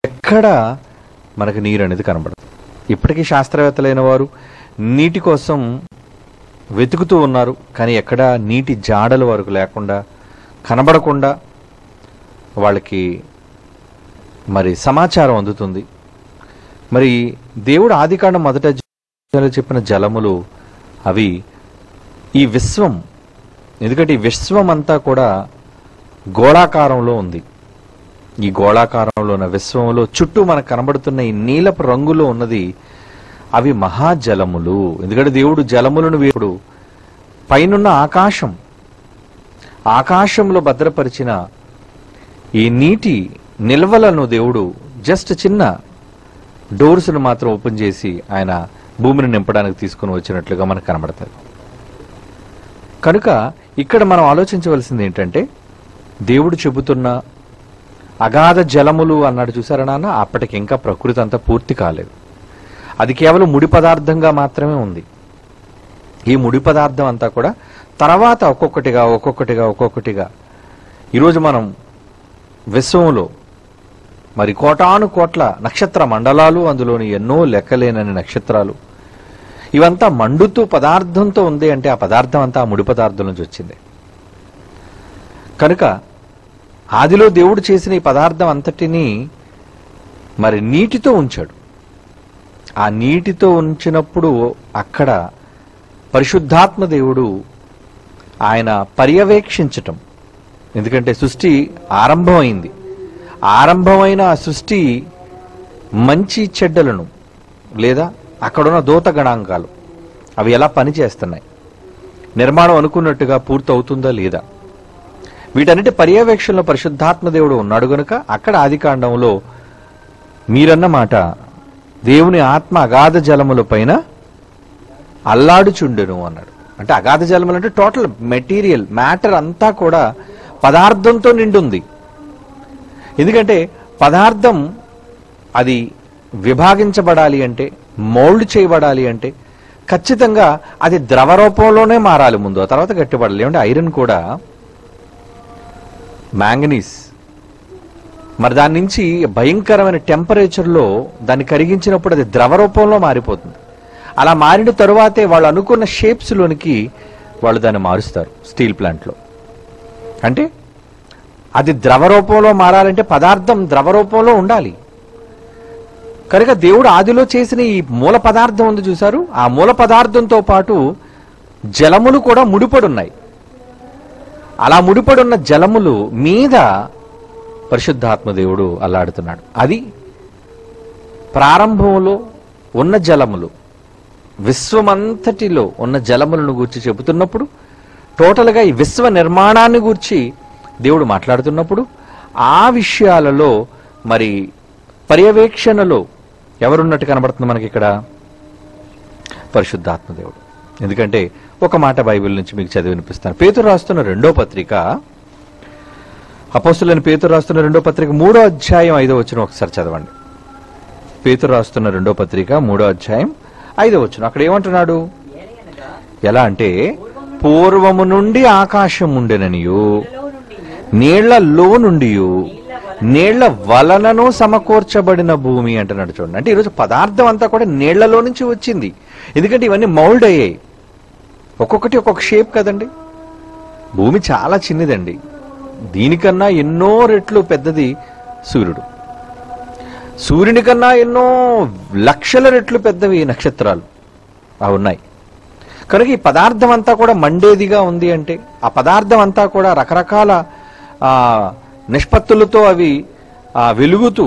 ఎక్కడ మనకు నీరు అనేది కనబడదు ఇప్పటికీ శాస్త్రవేత్తలైన వారు నీటి కోసం వెతుకుతూ ఉన్నారు కానీ ఎక్కడ నీటి జాడల వరకు లేకుండా కనబడకుండా వాళ్ళకి మరి సమాచారం అందుతుంది మరి దేవుడు ఆదికాండం మొదట అధ్యాయంలో చెప్పిన జలములు అవి ఈ విశ్వం ఎందుకంటే ఈ విశ్వం అంతా కూడా గోళాకారంలో ఉంది ఈ గోళాకారంలో ఉన్న విశ్వంలో చుట్టూ మనకు కనబడుతున్న ఈ నీలపు రంగులో ఉన్నది అవి మహాజలములు ఎందుకంటే దేవుడు జలములను వేపుడు పైనున్న ఆకాశం ఆకాశంలో భద్రపరిచిన ఈ నీటి నిల్వలను దేవుడు జస్ట్ చిన్న డోర్స్ను మాత్రం ఓపెన్ చేసి ఆయన భూమిని నింపడానికి తీసుకుని వచ్చినట్లుగా మనకు కనబడుతుంది కనుక ఇక్కడ మనం ఆలోచించవలసింది ఏంటంటే దేవుడు చెబుతున్న అగాధ జలములు అన్నాడు చూసారా నాన్న అప్పటికి ఇంకా ప్రకృతి అంతా పూర్తి కాలేదు అది కేవలం ముడి పదార్థంగా మాత్రమే ఉంది ఈ ముడి పదార్థం అంతా కూడా తర్వాత ఒక్కొక్కటిగా ఒక్కొక్కటిగా ఒక్కొక్కటిగా ఈరోజు మనం విశ్వంలో మరి కోటాను కోట్ల నక్షత్ర మండలాలు అందులోని ఎన్నో లెక్కలేనని నక్షత్రాలు ఇవంతా మండుతూ పదార్థంతో ఉంది అంటే ఆ పదార్థం అంతా ఆ ముడి పదార్థం నుంచి వచ్చింది కనుక ఆదిలో దేవుడు చేసిన ఈ పదార్థం అంతటినీ మరి నీటితో ఉంచాడు ఆ నీటితో ఉంచినప్పుడు అక్కడ పరిశుద్ధాత్మ దేవుడు ఆయన పర్యవేక్షించటం ఎందుకంటే సృష్టి ఆరంభమైంది ఆరంభమైన ఆ సృష్టి మంచి చెడ్డలను లేదా అక్కడున్న దూత గణాంకాలు అవి ఎలా పనిచేస్తున్నాయి నిర్మాణం అనుకున్నట్టుగా పూర్తవుతుందా లేదా వీటన్నిటి పర్యవేక్షణలో పరిశుద్ధాత్మ దేవుడు ఉన్నాడు గనుక అక్కడ ఆదికాండంలో మీరన్న మాట దేవుని ఆత్మ అగాధ జలముల పైన అల్లాడుచుండెను అన్నాడు అంటే అగాధ జలములు అంటే టోటల్ మెటీరియల్ మ్యాటర్ అంతా కూడా పదార్థంతో నిండుంది ఎందుకంటే పదార్థం అది విభాగించబడాలి అంటే మౌల్డ్ చేయబడాలి అంటే ఖచ్చితంగా అది ద్రవ రూపంలోనే మారాలి ముందు ఆ తర్వాత గట్టిపడాలి ఏమంటే ఐరన్ కూడా మ్యాంగనీస్ మరి దాని నుంచి భయంకరమైన టెంపరేచర్లో దాన్ని కరిగించినప్పుడు అది ద్రవ రూపంలో మారిపోతుంది అలా మారిన తరువాతే వాళ్ళు అనుకున్న షేప్స్లోనికి వాళ్ళు దాన్ని మారుస్తారు స్టీల్ ప్లాంట్లో అంటే అది ద్రవ రూపంలో మారాలంటే పదార్థం ద్రవ రూపంలో ఉండాలి కనుక దేవుడు ఆదిలో చేసిన ఈ మూల పదార్థం ఉంది చూసారు ఆ మూల పదార్థంతో పాటు జలములు కూడా ముడిపడున్నాయి అలా ముడిపడున్న జలములు మీద పరిశుద్ధాత్మ దేవుడు అల్లాడుతున్నాడు అది ప్రారంభంలో ఉన్న జలములు విశ్వమంతటిలో ఉన్న జలములను గూర్చి చెబుతున్నప్పుడు టోటల్గా ఈ విశ్వ నిర్మాణాన్ని గూర్చి దేవుడు మాట్లాడుతున్నప్పుడు ఆ విషయాలలో మరి పర్యవేక్షణలో ఎవరున్నట్టు కనబడుతుంది మనకి ఇక్కడ పరిశుద్ధాత్మ దేవుడు ఎందుకంటే ఒక మాట బైబిల్ నుంచి మీకు చదివి వినిపిస్తాను పేతురు రాస్తున్న రెండో పత్రిక అపోస్తులని పేతురు రాస్తున్న రెండో పత్రిక మూడో అధ్యాయం ఐదో వచ్చిన ఒకసారి చదవండి పేతురు రాస్తున్న రెండో పత్రిక మూడో అధ్యాయం ఐదో వచ్చిన అక్కడ ఏమంటున్నాడు ఏలయనగా ఎలా అంటే పూర్వము నుండి ఆకాశం ఉండెననియు లో నుండి నీళ్లలో నుండి నీళ్ల వలనను సమకూర్చబడిన భూమి అంటున్నాడు చూడండి అంటే ఈరోజు పదార్థం అంతా కూడా నీళ్లలో నుంచి వచ్చింది ఎందుకంటే ఇవన్నీ మౌల్డ్ అయ్యాయి ఒక్కొక్కటి ఒక్కొక్క షేప్ కదండి భూమి చాలా చిన్నదండి దీనికన్నా ఎన్నో రెట్లు పెద్దది సూర్యుడు సూర్యుని కన్నా ఎన్నో లక్షల రెట్లు పెద్దవి నక్షత్రాలు అవి ఉన్నాయి కనుక ఈ పదార్థం అంతా కూడా మండేదిగా ఉంది అంటే ఆ పదార్థం అంతా కూడా రకరకాల ఆ, నిష్పత్తులతో అవి ఆ, వెలుగుతూ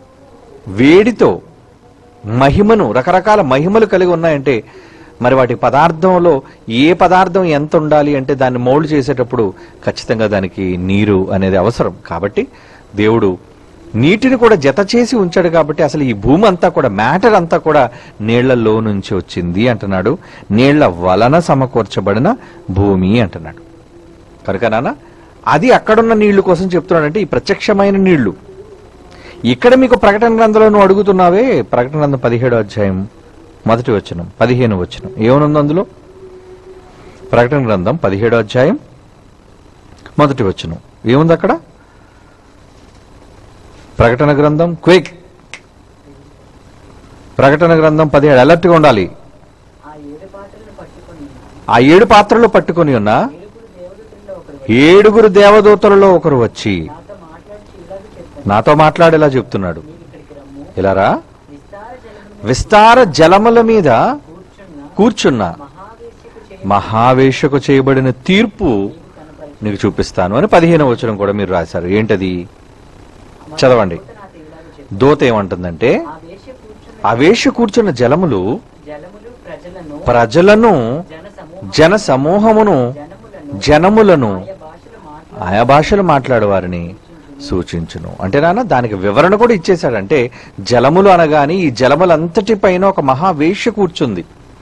వేడితో మహిమను రకరకాల మహిమలు కలిగి ఉన్నాయంటే మరి వాటి పదార్థంలో ఏ పదార్థం ఎంత ఉండాలి అంటే దాన్ని మౌల్డ్ చేసేటప్పుడు ఖచ్చితంగా దానికి నీరు అనేది అవసరం కాబట్టి దేవుడు నీటిని కూడా జత చేసి ఉంచాడు కాబట్టి అసలు ఈ భూమి అంతా కూడా మ్యాటర్ అంతా కూడా నీళ్లలో నుంచి వచ్చింది అంటున్నాడు నీళ్ల వలన సమకూర్చబడిన భూమి అంటున్నాడు కనుక నాన్న అది అక్కడున్న నీళ్లు కోసం చెప్తున్నాడంటే ఈ ప్రత్యక్షమైన నీళ్లు ఇక్కడ మీకు ప్రకటన గ్రంథంలో నువ్వు అడుగుతున్నావే ప్రకటన గ్రంథం పదిహేడు అధ్యాయం మొదటి వచనం పదిహేను వచనం ఏమనుంది అందులో ప్రకటన గ్రంథం పదిహేడు అధ్యాయం మొదటి వచనం ఏముంది అక్కడ ప్రకటన గ్రంథం క్విక్ ప్రకటన గ్రంథం పదిహేడు అలర్ట్గా ఉండాలి ఆ ఏడు పాత్రలను పట్టుకొని ఆ ఏడు పాత్రలు పట్టుకొని ఉన్న ఏడుగురు దేవదూతల్లో ఒకరు వచ్చి ఏడుగురు దేవదూతలలో ఒకరు వచ్చి నాతో మాట్లాడుచు ఇలాగ చెప్పాను నాతో మాట్లాడేలా చెప్తున్నాడు నీవు ఇక్కడికి రమ్ము ఇలారా విస్తార జలమును విస్తార జలముల మీద కూర్చున్న కూర్చున్న మహావేశ్యకు చేయి మహావేషకు చేయబడిన తీర్పు కనపరిచి నీకు చూపిస్తాను అని పదిహేను వచనం కూడా మీరు రాశారు ఏంటది చదవండి దూత నాతో ఇలాగ చెప్పాను దోత ఏమంటుందంటే ఆ వేశ్య కూర్చున్న ఆ వేష కూర్చున్న జలములు జలములు ప్రజలను ప్రజలను జన సమూహం జన సమూహమును జనములను జనములను ఆయా భాషలు మాట్లాడు ఆయా భాషలు మాట్లాడే వారిని సూచించును అంటే నాన్న దానికి వివరణ కూడా ఇచ్చేశాడు అంటే జలములు అనగాని ఈ జలములంతటి పైన ఒక మహావేష కూర్చుంది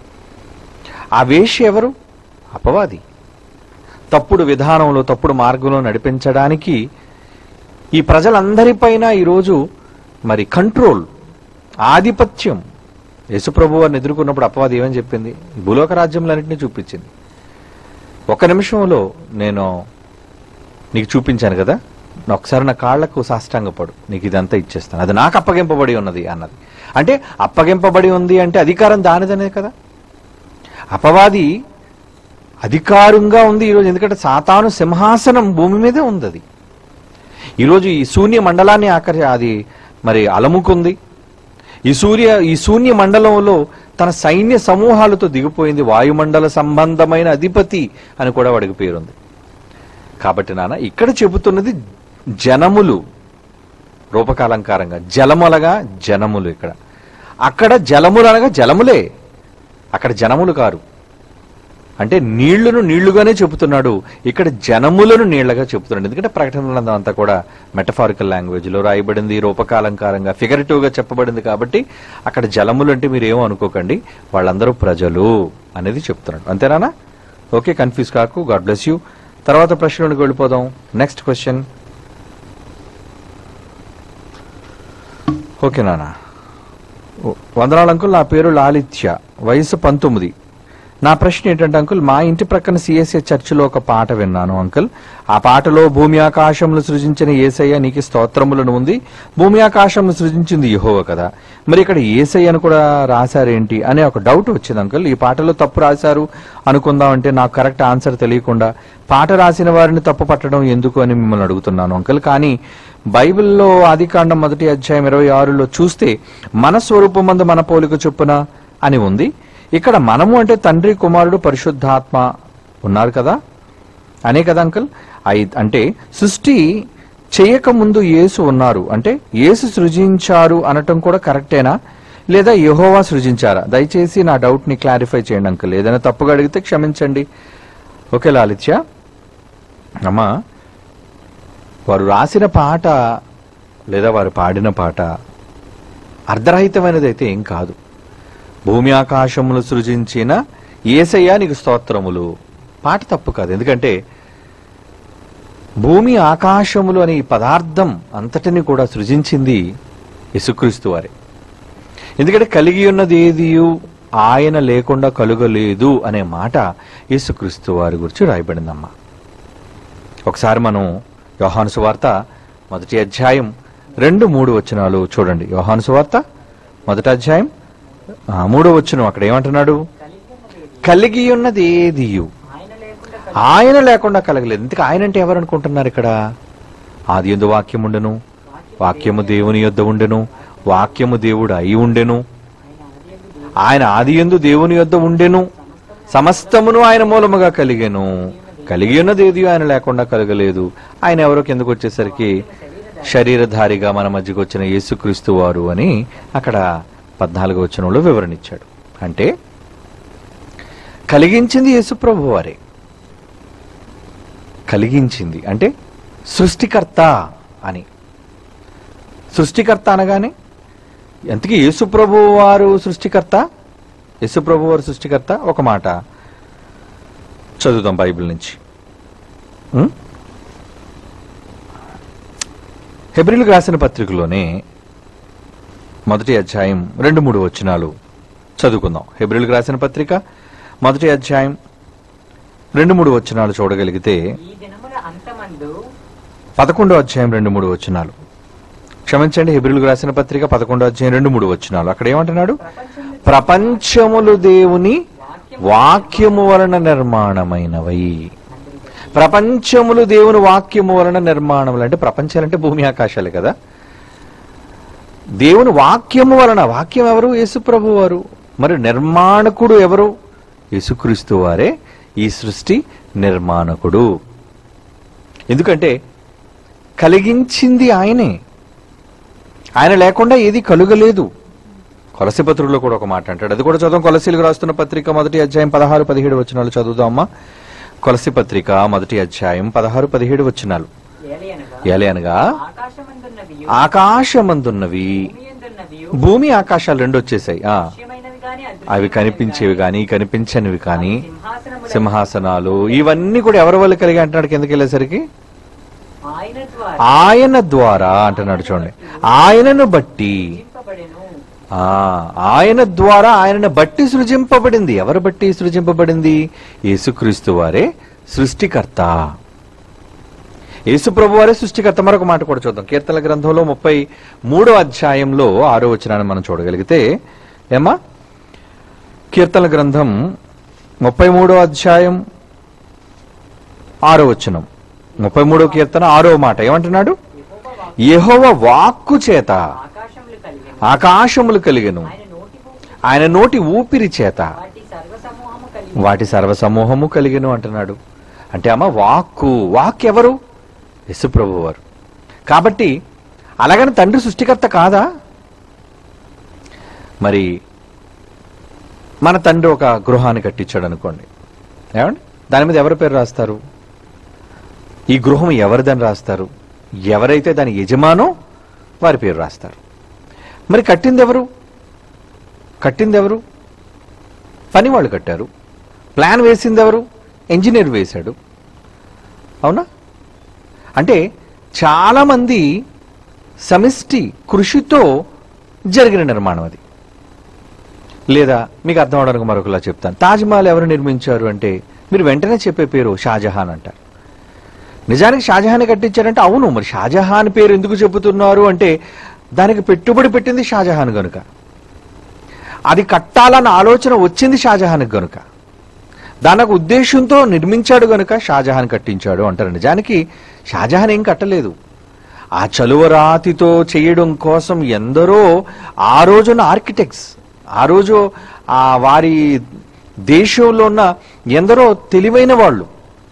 ఆ వేష ఎవరు అపవాది తప్పుడు విధానంలో తప్పుడు మార్గంలో నడిపించడానికి ఈ ప్రజలందరిపైన ఈరోజు మరి కంట్రోల్ ఆధిపత్యం యేసుప్రభు వారిని ఎదుర్కొన్నప్పుడు అపవాది ఏమని చెప్పింది ఈ భూలోక రాజ్యములన్నింటినీ చూపించింది ఒక నిమిషంలో నేను నీకు చూపించాను కదా నా ఒకసారి నా కాళ్లకు సాష్టాంగపడు నీకు ఇదంతా ఇచ్చేస్తాను అది నాకు అప్పగింపబడి ఉన్నది అన్నది అంటే అప్పగింపబడి ఉంది అంటే అధికారం దానిదనే కదా అపవాది అధికారంగా ఉంది ఈరోజు ఎందుకంటే సాతాను సింహాసనం భూమి మీదే ఉంది అది ఈరోజు ఈ శూన్య మండలాన్ని ఆకర్ష అది మరి అలముకుంది ఈ సూర్య ఈ శూన్య మండలంలో తన సైన్య సమూహాలతో దిగిపోయింది వాయుమండల సంబంధమైన అధిపతి అని కూడా వాడికి పేరుంది కాబట్టి నాన్న ఇక్కడ చెబుతున్నది జనములు రూపకాలంకారంగా జలములగా జనములు ఇక్కడ అక్కడ జలములు అనగా జలములే అక్కడ జనములు కారు అంటే నీళ్లను నీళ్లుగానే చెబుతున్నాడు ఇక్కడ జనములను నీళ్లగా చెబుతున్నాడు ఎందుకంటే ప్రకటన గ్రంథం అంతా కూడా మెటఫారికల్ లాంగ్వేజ్ లో రాయబడింది రూపకాలంకారంగా ఫిగరేటివ్ గా చెప్పబడింది కాబట్టి అక్కడ జలములు అంటే మీరు ఏమో అనుకోకండి వాళ్ళందరూ ప్రజలు అనేది చెప్తున్నాడు అంతేనా ఓకే కన్ఫ్యూజ్ కాకు గాడ్ బ్లెస్ యూ తర్వాత ప్రశ్నలోకి వెళ్ళిపోదాం నెక్స్ట్ క్వశ్చన్ ఓకే నాన్న ఓ- వందనాలు అంకుల్ నా పేరు లాలిత్య వయసు పంతొమ్మిది నా ప్రశ్న ఏంటంటే అంకుల్ మా ఇంటి ప్రక్కన సిఎస్ఏ చర్చిలో ఒక పాట విన్నాను అంకుల్ ఆ పాటలో భూమి ఆకాశములు సృజించిన ఏసయ్య నీకు స్తోత్రములను ఉంది భూమి ఆకాశములు సృజించింది యెహోవా కదా మరి ఇక్కడ ఏసయ్య అని కూడా రాశారేంటి అనే ఒక డౌట్ వచ్చింది అంకుల్ ఈ పాటలో తప్పు రాశారు అనుకుందాం అంటే నాకు కరెక్ట్ ఆన్సర్ తెలియకుండా పాట రాసిన వారిని తప్పు పట్టడం ఎందుకు అని మిమ్మల్ని అడుగుతున్నాను అంకుల్ కానీ బైబిల్లో ఆదికాండం మొదటి అధ్యాయం ఇరవై ఆరులో చూస్తే మన స్వరూపమందు మన పోలిక చొప్పున అని ఉంది ఇక్కడ మనము అంటే తండ్రి కుమారుడు పరిశుద్ధాత్మ ఉన్నారు కదా అనే కదా అంకుల్ అయి అంటే సృష్టి చేయక ముందు యేసు ఉన్నారు అంటే యేసు సృజించారు అనటం కూడా కరెక్టేనా లేదా యెహోవా సృజించారా దయచేసి నా డౌట్ ని క్లారిఫై చేయండి అంకుల్ ఏదైనా తప్పుగా అడిగితే క్షమించండి ఓకే లాలిత్య అమ్మా వారు రాసిన పాట లేదా వారు పాడిన పాట అర్ధరహితమైనది అయితే ఏం కాదు భూమి ఆకాశములు సృజించిన ఏసయ్య నీకు స్తోత్రములు పాట తప్పు కాదు ఎందుకంటే భూమి ఆకాశములు అనే ఈ పదార్థం అంతటిని కూడా సృజించింది యేసుక్రీస్తు వారే ఎందుకంటే కలిగి ఉన్నది ఏదియు ఆయన లేకుండా కలుగలేదు అనే మాట యేసుక్రీస్తు వారి గురించి రాయబడిందమ్మా ఒకసారి మనం యోహాను సువార్త మొదటి అధ్యాయం రెండు మూడు వచనాలు చూడండి యోహాను సువార్త మొదటి అధ్యాయం ఆ, మూడో వచనం అక్కడ ఏమంటున్నాడు కలిగి ఉన్నది కలిగి ఉన్నది ఏదియు ఆయన లేకుండా ఆయన లేకుండా కలగలేదు ఇంతకు ఆయన అంటే ఎవరు అనుకుంటున్నారు ఇక్కడ ఆది ఎందు వాక్యముండెను వాక్యము దేవుని యొద్ద ఉండెను వాక్యము దేవుడు అయి ఉండెను ఆయన ఆది ఆయన ఆది ఎందు ఎందు దేవుని యొద్ద ఉండెను సమస్తమును ఆయన మూలముగా కలిగెను కలిగి ఉన్నది ఏది ఆయన లేకుండా కలగలేదు ఆయన ఎవరో కిందకు వచ్చేసరికి శరీరధారిగా మన మధ్యకు వచ్చిన యేసుక్రీస్తు వారు అని అక్కడ పద్నాలుగు వచనంలో వివరణ ఇచ్చాడు అంటే కలిగించింది యేసుప్రభు వారే కలిగించింది అంటే సృష్టికర్త అని సృష్టికర్త అనగానే ఎంతకీ యేసుప్రభు వారు సృష్టికర్త యేసుప్రభు వారు సృష్టికర్త ఒక మాట చదువుదాం బైబిల్ నుంచి ఉం? హెబ్రిల్కి రాసిన పత్రికలోనే మొదటి అధ్యాయం రెండు మూడు వచనాలు చదువుకుందాం హెబ్రిల్కి రాసిన పత్రిక మొదటి అధ్యాయం రెండు మూడు వచనాలు చూడగలిగితే ఈ దినముల అంతమందు పదకొండో అధ్యాయం రెండు మూడు వచనాలు క్షమించండి హెబ్రిల్కు రాసిన పత్రిక పదకొండో అధ్యాయం రెండు మూడు వచ్చినాలు అక్కడ ఏమంటున్నాడు ప్రపంచంలో ప్రపంచములు దేవుని వాక్యము వలన నిర్మాణమైనవై ప్రపంచములు దేవుని వాక్యము వలన నిర్మాణములు అంటే ప్రపంచాలు అంటే భూమి ఆకాశాలే కదా దేవుని వాక్యము వలన వాక్యం ఎవరు యేసుప్రభు వారు మరి నిర్మాణకుడు ఎవరు యేసుక్రీస్తు వారే ఈ సృష్టి నిర్మాణకుడు ఎందుకంటే కలిగించింది ఆయనే ఆయన లేకుండా ఏది కలుగలేదు కొలసి పత్రికలో కూడా ఒక మాట అంటాడు అది కూడా చదువు కొలసీలకు రాస్తున్న పత్రిక మొదటి అధ్యాయం పదహారు పదిహేడు వచనాలు చదువుదామా కొలసి పత్రిక మొదటి అధ్యాయం పదహారు పదిహేడు వచనాలు ఏలయనగా ఏలే అనగా ఆకాశమందున్నవియు ఆకాశమందున్నవి భూమియందున్నవియు భూమి ఆకాశాలు రెండు వచ్చేసాయి ఆ దృశ్యమైనవి గాని అవి అదృశ్యమైనవి కనిపించేవి గాని కనిపించనివి కానీ సింహాసనముల సింహాసనాలు ఇవన్నీ కూడా ఎవరి వల్ల కలిగి అంటున్నాడు కిందకి వెళ్ళేసరికి ఆయన ద్వారా ఆయన ద్వారా అంటున్నాడు చూడండి ఆయనను బట్టి సృజింపబడెను ఆ ఆయన ద్వారా ఆయనను బట్టి సృజింపబడింది ఎవరు బట్టి సృజింపబడింది యేసుక్రీస్తు వారే సృష్టికర్త యేసు ప్రభు వారే సృష్టికర్త మరొక మాట కూడా చూద్దాం కీర్తన గ్రంథంలో ముప్పై మూడో అధ్యాయంలో ఆరో వచనాన్ని మనం చూడగలిగితే ఏమా కీర్తన గ్రంథం ముప్పై మూడో అధ్యాయం ఆరో వచనం ముప్పై మూడో కీర్తన ఆరో మాట ఏమంటున్నాడు యెహోవా వాక్కు యెహోవ వాక్కు చేత ఆకాశములు కలిగెను ఆకాశములు కలిగెను ఆయన నోటి ఊపిరి ఆయన నోటి ఊపిరి చేత వాటి సర్వసమూహము కలిగి వాటి సర్వసమూహము కలిగెను అంటున్నాడు అంటే అమ్మ వాక్కు వాక్ ఎవరు యశుప్రభు వారు కాబట్టి అలాగని తండ్రి సృష్టికర్త కాదా మరి మన తండ్రి ఒక గృహాన్ని కట్టించాడు అనుకోండి ఏమండి దాని మీద ఎవరి పేరు రాస్తారు ఈ గృహం ఎవరిదని రాస్తారు ఎవరైతే దాని యజమానో వారి పేరు రాస్తారు మరి కట్టింది ఎవరు కట్టింది ఎవరు పని వాళ్ళు కట్టారు ప్లాన్ వేసింది ఎవరు ఇంజనీర్ వేశాడు అవునా అంటే చాలామంది సమిష్టి కృషితో జరిగిన నిర్మాణం అది లేదా మీకు అర్థం అవడానికి మరొకలా చెప్తాను తాజ్మహల్ ఎవరు నిర్మించారు అంటే మీరు వెంటనే చెప్పే పేరు షాజహాన్ అంటారు నిజానికి షాజహాన్ కట్టించారంటే అవును మరి షాజహాన్ పేరు ఎందుకు చెబుతున్నారు అంటే దానికి పెట్టుబడి పెట్టింది షాజహాన్ గనుక అది కట్టాలన్న ఆలోచన వచ్చింది షాజహాన్ గనుక దానికి ఉద్దేశంతో నిర్మించాడు గనుక షాజహాన్ కట్టించాడు అంటారు నిజానికి షాజహాన్ ఏం కట్టలేదు ఆ చలువరాతితో చేయడం కోసం ఎందరో ఆ రోజున ఆర్కిటెక్ట్స్ ఆ రోజు ఆ వారి దేశంలో ఉన్న ఎందరో తెలివైన వాళ్ళు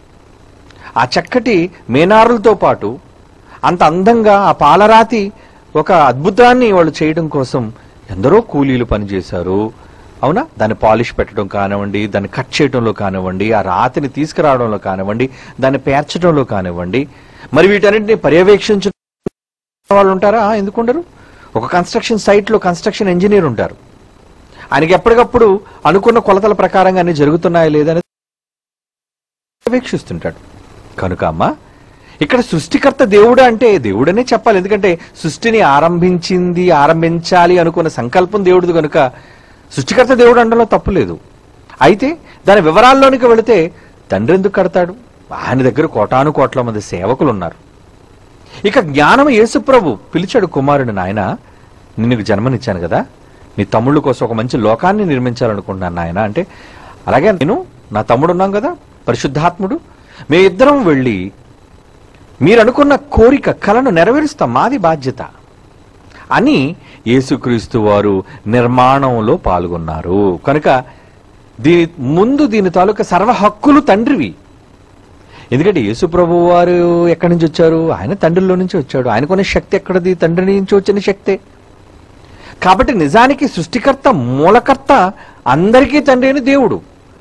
ఆ చక్కటి మేనారులతో పాటు అంత అందంగా ఆ పాలరాతి ఒక అద్భుతాన్ని వాళ్ళు చేయడం కోసం ఎందరో కూలీలు పనిచేశారు అవునా దాన్ని పాలిష్ పెట్టడం కానివ్వండి దాన్ని కట్ చేయడంలో కానివ్వండి ఆ రాతిని తీసుకురావడంలో కానివ్వండి దాన్ని పేర్చడంలో కానివ్వండి మరి వీటన్నిటిని పర్యవేక్షించ వాళ్ళు ఉంటారా ఆ, ఎందుకు ఉండరు ఒక కన్స్ట్రక్షన్ సైట్లో కన్స్ట్రక్షన్ ఇంజనీర్ ఉంటారు ఆయనకి ఎప్పటికప్పుడు అనుకున్న కొలతల ప్రకారంగా అన్ని జరుగుతున్నాయా లేదా పర్యవేక్షిస్తుంటాడు కనుక అమ్మా ఇక్కడ సృష్టికర్త దేవుడు అంటే దేవుడనే చెప్పాలి ఎందుకంటే సృష్టిని ఆరంభించింది ఆరంభించాలి అనుకున్న సంకల్పం దేవుడిది కనుక సృష్టికర్త దేవుడు అనడంలో తప్పు లేదు అయితే దాని వివరాల్లోనికి వెళితే తండ్రి ఎందుకు కడతాడు ఆయన దగ్గర కోటాను కోట్ల మంది సేవకులు ఉన్నారు ఇక జ్ఞానం యేసుప్రభు పిలిచాడు కుమారుడు నాయన నేను నీకు జన్మనిచ్చాను కదా నీ తమ్ముళ్ళ కోసం ఒక మంచి లోకాన్ని నిర్మించాలనుకుంటున్నాను నాయన అంటే అలాగే నేను నా తమ్ముడు ఉన్నాం కదా పరిశుద్ధాత్ముడు మీ ఇద్దరం వెళ్ళి మీరు అనుకున్న కోరిక కలను నెరవేరుస్తాం మాది బాధ్యత అని యేసుక్రీస్తు వారు నిర్మాణంలో పాల్గొన్నారు కనుక దీని ముందు దీని తాలూకా సర్వ హక్కులు తండ్రివి ఎందుకంటే యేసు ప్రభు వారు ఎక్కడి నుంచి వచ్చారు ఆయన తండ్రిలో నుంచి వచ్చాడు ఆయనకున్న శక్తి ఎక్కడది తండ్రి నుంచి వచ్చిన శక్తే కాబట్టి నిజానికి సృష్టికర్త మూలకర్త అందరికీ తండ్రి అని దేవుడు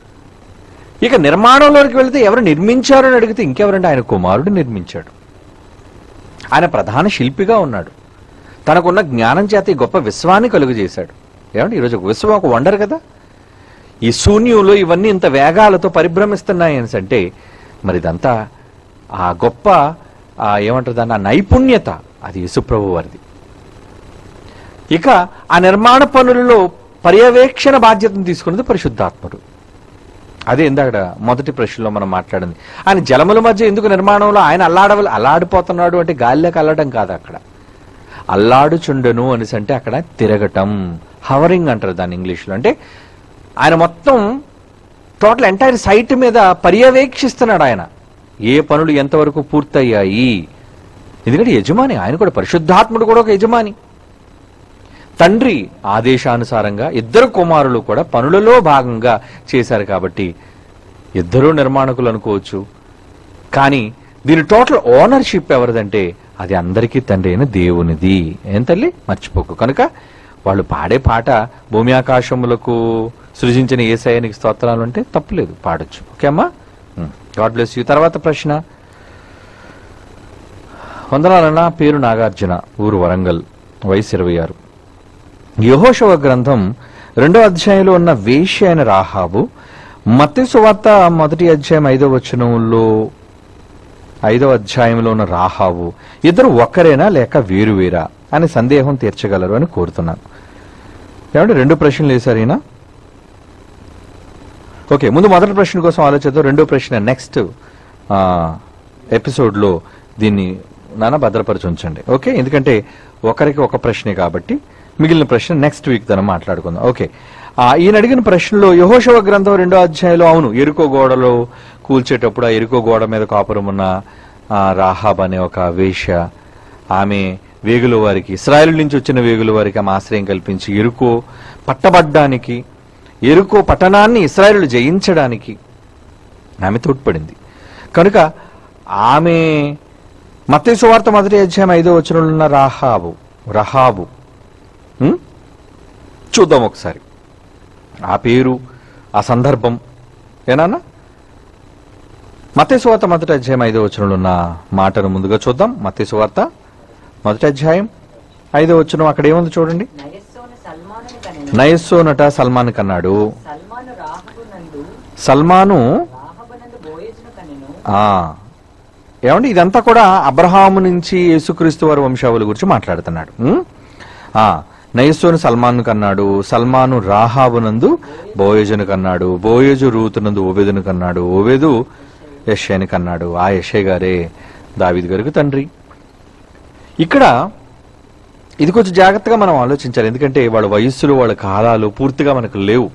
ఇక నిర్మాణంలోకి వెళితే ఎవరు నిర్మించారు అని అడిగితే ఇంకెవరంటే ఆయన కుమారుడు నిర్మించాడు ఆయన ప్రధాన శిల్పిగా ఉన్నాడు తనకున్న జ్ఞానం చేత ఈ గొప్ప విశ్వాన్ని కలుగజేశాడు ఏమంటే ఈరోజు ఒక విశ్వం ఒక వండర్ కదా ఈ శూన్యంలో ఇవన్నీ ఇంత వేగాలతో పరిభ్రమిస్తున్నాయి అనేసి అంటే మరి ఇదంతా ఆ గొప్ప ఆ ఏమంటారు దాన్ని ఆ నైపుణ్యత అది యేసుప్రభు వారిది ఇక ఆ నిర్మాణ పనులలో పర్యవేక్షణ బాధ్యతను తీసుకున్నది పరిశుద్ధాత్ముడు అదే ఇందాక మొదటి ప్రశ్నలో మనం మాట్లాడింది ఆయన జలముల మధ్య ఎందుకు నిర్మాణంలో ఆయన అల్లాడవల అల్లాడిపోతున్నాడు అంటే గాలిలోకి అల్లడం కాదు అక్కడ అల్లాడుచుండెను అనేసి అంటే అక్కడ తిరగటం హవరింగ్ అంటారు దాన్ని ఇంగ్లీష్లో అంటే ఆయన మొత్తం టోటల్ ఎంటైర్ సైట్ మీద పర్యవేక్షిస్తున్నాడు ఆయన ఏ పనులు ఎంతవరకు పూర్తయ్యాయి ఎందుకంటే యజమాని ఆయన కూడా పరిశుద్ధాత్ముడు కూడా ఒక యజమాని తండ్రి ఆదేశానుసారంగా ఇద్దరు కుమారులు కూడా పనులలో భాగంగా చేశారు కాబట్టి ఇద్దరు నిర్మాణకులు అనుకోవచ్చు కానీ దీని టోటల్ ఓనర్షిప్ ఎవరిదంటే అది అందరికీ తండ్రి అయిన దేవునిది ఏం తల్లి మర్చిపోకు కనుక వాళ్ళు పాడే పాట భూమి ఆకాశములకు సృజించిన ఏసయానికి స్తోత్రాలు అంటే తప్పులేదు పాడొచ్చు ఓకే అమ్మా గాడ్ బ్లెస్ యూ తర్వాత ప్రశ్న వందనాలన్న పేరు నాగార్జున ఊరు వరంగల్ వయసు ఇరవై ఆరు యహోశవ గ్రంథం రెండో అధ్యాయంలో ఉన్న వేశ్య అయిన రాహాబు మత్తి సువార్త మొదటి అధ్యాయం ఐదో వచనంలో ఐదో అధ్యాయంలో ఉన్న రాహాబు ఇద్దరు ఒక్కరేనా లేక వేరువేరా అని సందేహం తీర్చగలరు అని కోరుతున్నాను ఏమంటే రెండు ప్రశ్నలు వేశారు ఈయన ఓకే ముందు మొదటి ప్రశ్న కోసం ఆలోచిద్దాం రెండో ప్రశ్న నెక్స్ట్ ఎపిసోడ్లో దీన్ని నాన్న భద్రపరిచి ఉంచండి ఓకే ఎందుకంటే ఒకరికి ఒక ప్రశ్నే కాబట్టి మిగిలిన ప్రశ్న నెక్స్ట్ వీక్ తన మాట్లాడుకుందాం ఓకే ఆ, ఈయన అడిగిన ప్రశ్నలో యహోశవ గ్రంథం రెండో అధ్యాయంలో అవును ఎరుకో గోడలో కూల్చేటప్పుడు ఆ ఎరుకో గోడ మీద కాపురం ఉన్న ఆ, రాహాబ్ అనే ఒక వేశ్య ఆమె వేగుల వారికి ఇస్రాయల్ నుంచి వచ్చిన వేగుల వారికి ఆమె ఆశ్రయం కల్పించి ఎరుకో పట్టబడ్డానికి ఎరుకో పట్టణాన్ని ఇస్రాయలు జయించడానికి ఆమె తోడ్పడింది కనుక ఆమె మత్తయి సువార్త మొదటి అధ్యాయం ఐదో వచనంలో ఉన్న రాహాబు రహాబు ఉం? చూద్దాం ఒకసారి ఆ పేరు ఆ సందర్భం ఏనాన్న మత్తయి సువార్త మొదటి అధ్యాయం ఐదో వచనంలో ఉన్న మాటను ముందుగా చూద్దాం మత్తయి సువార్త మొదటి అధ్యాయం ఐదో వచనం అక్కడ ఏముంది చూడండి నయస్సోను సల్మానుని కనెను నయస్సోనట సల్మాన్ కన్నాడు సల్మాను రాహబునందు సల్మాను రాహబునందు బోయజును కనెను ఆ ఏమండి ఇదంతా కూడా అబ్రహాము నుంచి యేసుక్రీస్తు వారి వంశావళి గురించి మాట్లాడుతున్నాడు ఉం? ఆ నయస్సోను సల్మాన్ కన్నాడు సల్మాను రాహాబునందు బోయజును కన్నాడు బోయజు రూతునందు ఓబెదును కన్నాడు ఓబెదు యశ్యాని కన్నాడు ఆ యశ్య గారే దావిద్ గారికి తండ్రి ఇక్కడ ఇది కొంచెం జాగ్రత్తగా మనం ఆలోచించాలి ఎందుకంటే వాళ్ళ వయస్సులు వాళ్ళ కాలాలు పూర్తిగా మనకు లేవు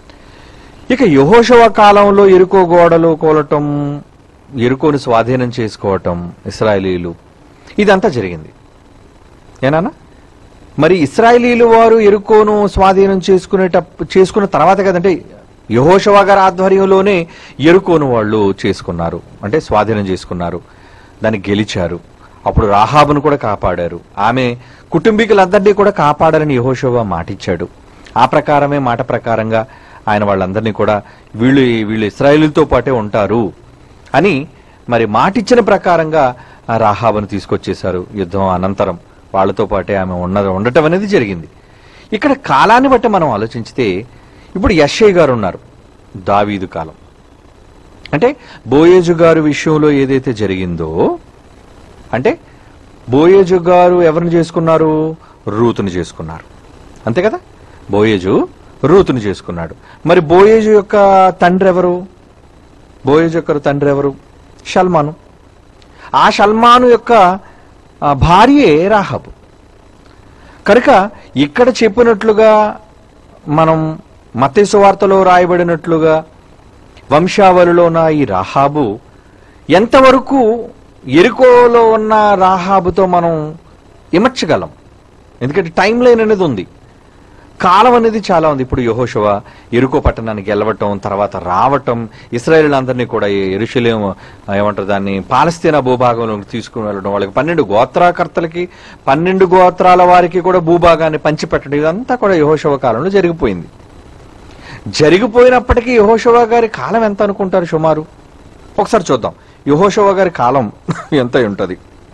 ఇక యహోషవ కాలంలో ఎరుకో గోడలు కోలటం ఎరుకోని స్వాధీనం చేసుకోవటం ఇస్రాయలీలు ఇదంతా జరిగింది ఏనానా మరి ఇస్రాయలీలు వారు ఎరుకోను స్వాధీనం చేసుకునేట చేసుకున్న తర్వాత కదంటే యహోషవ గారి ఆధ్వర్యంలోనే ఎరుకోను వాళ్ళు చేసుకున్నారు అంటే స్వాధీనం చేసుకున్నారు దాన్ని గెలిచారు అప్పుడు రాహాబును కూడా కాపాడారు ఆమె కుటుంబీకులందరినీ కూడా కాపాడాలని యహోషవ మాటిచ్చాడు ఆ ప్రకారమే మాట ప్రకారంగా ఆయన వాళ్ళందరినీ కూడా వీళ్ళు వీళ్ళు ఇస్రాయేలుతో పాటే ఉంటారు అని మరి మాటిచ్చిన ప్రకారంగా ఆ రాహాబును తీసుకొచ్చేశారు యుద్ధం అనంతరం వాళ్ళతో పాటే ఆమె ఉన్న ఉండటం అనేది జరిగింది ఇక్కడ కాలాన్ని బట్టి మనం ఆలోచించితే ఇప్పుడు యశ్ఐ గారు ఉన్నారు దావీదు కాలం అంటే బోయేజు గారు విషయంలో ఏదైతే జరిగిందో అంటే బోయేజు గారు ఎవరిని చేసుకున్నారు రూతుని చేసుకున్నారు అంతే కదా బోయేజు రూతుని చేసుకున్నాడు మరి బోయేజు యొక్క తండ్రి ఎవరు బోయేజు యొక్క తండ్రి ఎవరు షల్మాను ఆ షల్మాను యొక్క ఆ, భార్యే రాహబు కనుక ఇక్కడ చెప్పినట్లుగా మనం మతేసు వార్తలో రాయబడినట్లుగా వంశావళిలో ఉన్న ఈ రాహాబు ఎంతవరకు ఎరుకోలో ఉన్న రాహాబుతో మనం ఇమర్చగలం ఎందుకంటే టైం లైన్ అనేది ఉంది కాలం అనేది చాలా ఉంది ఇప్పుడు యహోషవ ఎరుకో పట్టణానికి వెళ్ళవటం తర్వాత రావటం ఇస్రాయేల్ కూడా ఎరుషలేం ఏమంటారు దాన్ని పాలస్తీనా భూభాగంలోకి తీసుకుని వెళ్ళడం వాళ్ళకి పన్నెండు గోత్రాకర్తలకి పన్నెండు గోత్రాల వారికి కూడా భూభాగాన్ని పంచిపెట్టడం ఇదంతా కూడా యహోషవ కాలంలో జరిగిపోయింది జరిగిపోయినప్పటికీ యహోషవ గారి కాలం ఎంత అనుకుంటారు సుమారు ఒకసారి చూద్దాం యహోషవ గారి కాలం ఎంత ఉంటుంది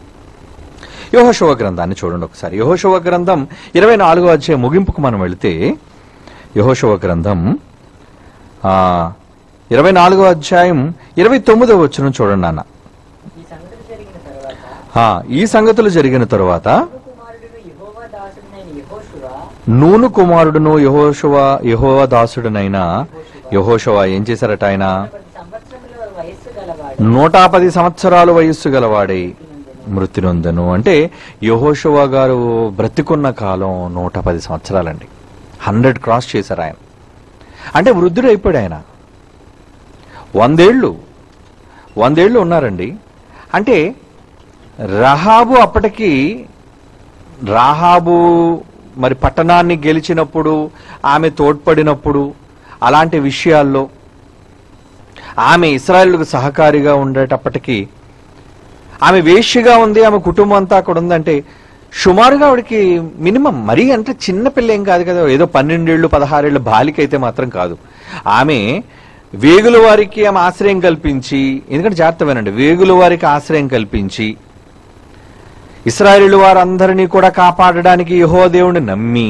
యహోషవ గ్రంథాన్ని చూడండి ఒకసారి యహోషవ గ్రంథం ఇరవై నాలుగో అధ్యాయం ముగింపుకు మనం వెళితే యహోషవ గ్రంథం ఆ, ఇరవై నాలుగో అధ్యాయం ఇరవై తొమ్మిదో వచ్చిన చూడండి నాన్న ఈ సంగతులు జరిగిన తరువాత ఆ, ఈ సంగతులు జరిగిన తరువాత కుమారుడును యెహోవా దాసుడైన యెహోషువ నూను కుమారుడును యహోషవ యహోవ దాసుడునైన యహోషవ ఏం చేశారట ఆయన పది సంవత్సరముల వయస్సు గలవాడు నూట పది సంవత్సరాలు వయస్సు గలవాడై మృతి నొందను అంటే యహోషువా గారు బ్రతికున్న కాలం నూట పది సంవత్సరాలండి హండ్రెడ్ క్రాస్ చేశారు ఆయన అంటే వృద్ధుడు అయిపోయాడు ఆయన వందేళ్ళు వందేళ్ళు ఉన్నారండి అంటే రహాబు అప్పటికి రాహాబు మరి పట్టణాన్ని గెలిచినప్పుడు ఆమె తోడ్పడినప్పుడు అలాంటి విషయాల్లో ఆమె ఇస్రాయేల్కు సహకారిగా ఉండేటప్పటికీ ఆమె వేష్యగా ఉంది ఆమె కుటుంబం అంతా అక్కడ ఉందంటే సుమారుగా ఆవిడకి మినిమం మరీ అంటే చిన్న పిల్ల ఏం కాదు కదా ఏదో పన్నెండేళ్ళు పదహారేళ్ళు బాలిక అయితే మాత్రం కాదు ఆమె వేగుల వారికి ఆమె ఆశ్రయం కల్పించి ఎందుకంటే జాగ్రత్త వినండి వేగుల వారికి ఆశ్రయం కల్పించి ఇస్రాయేలు వారందరినీ కూడా కాపాడడానికి యహో దేవుణ్ణి నమ్మి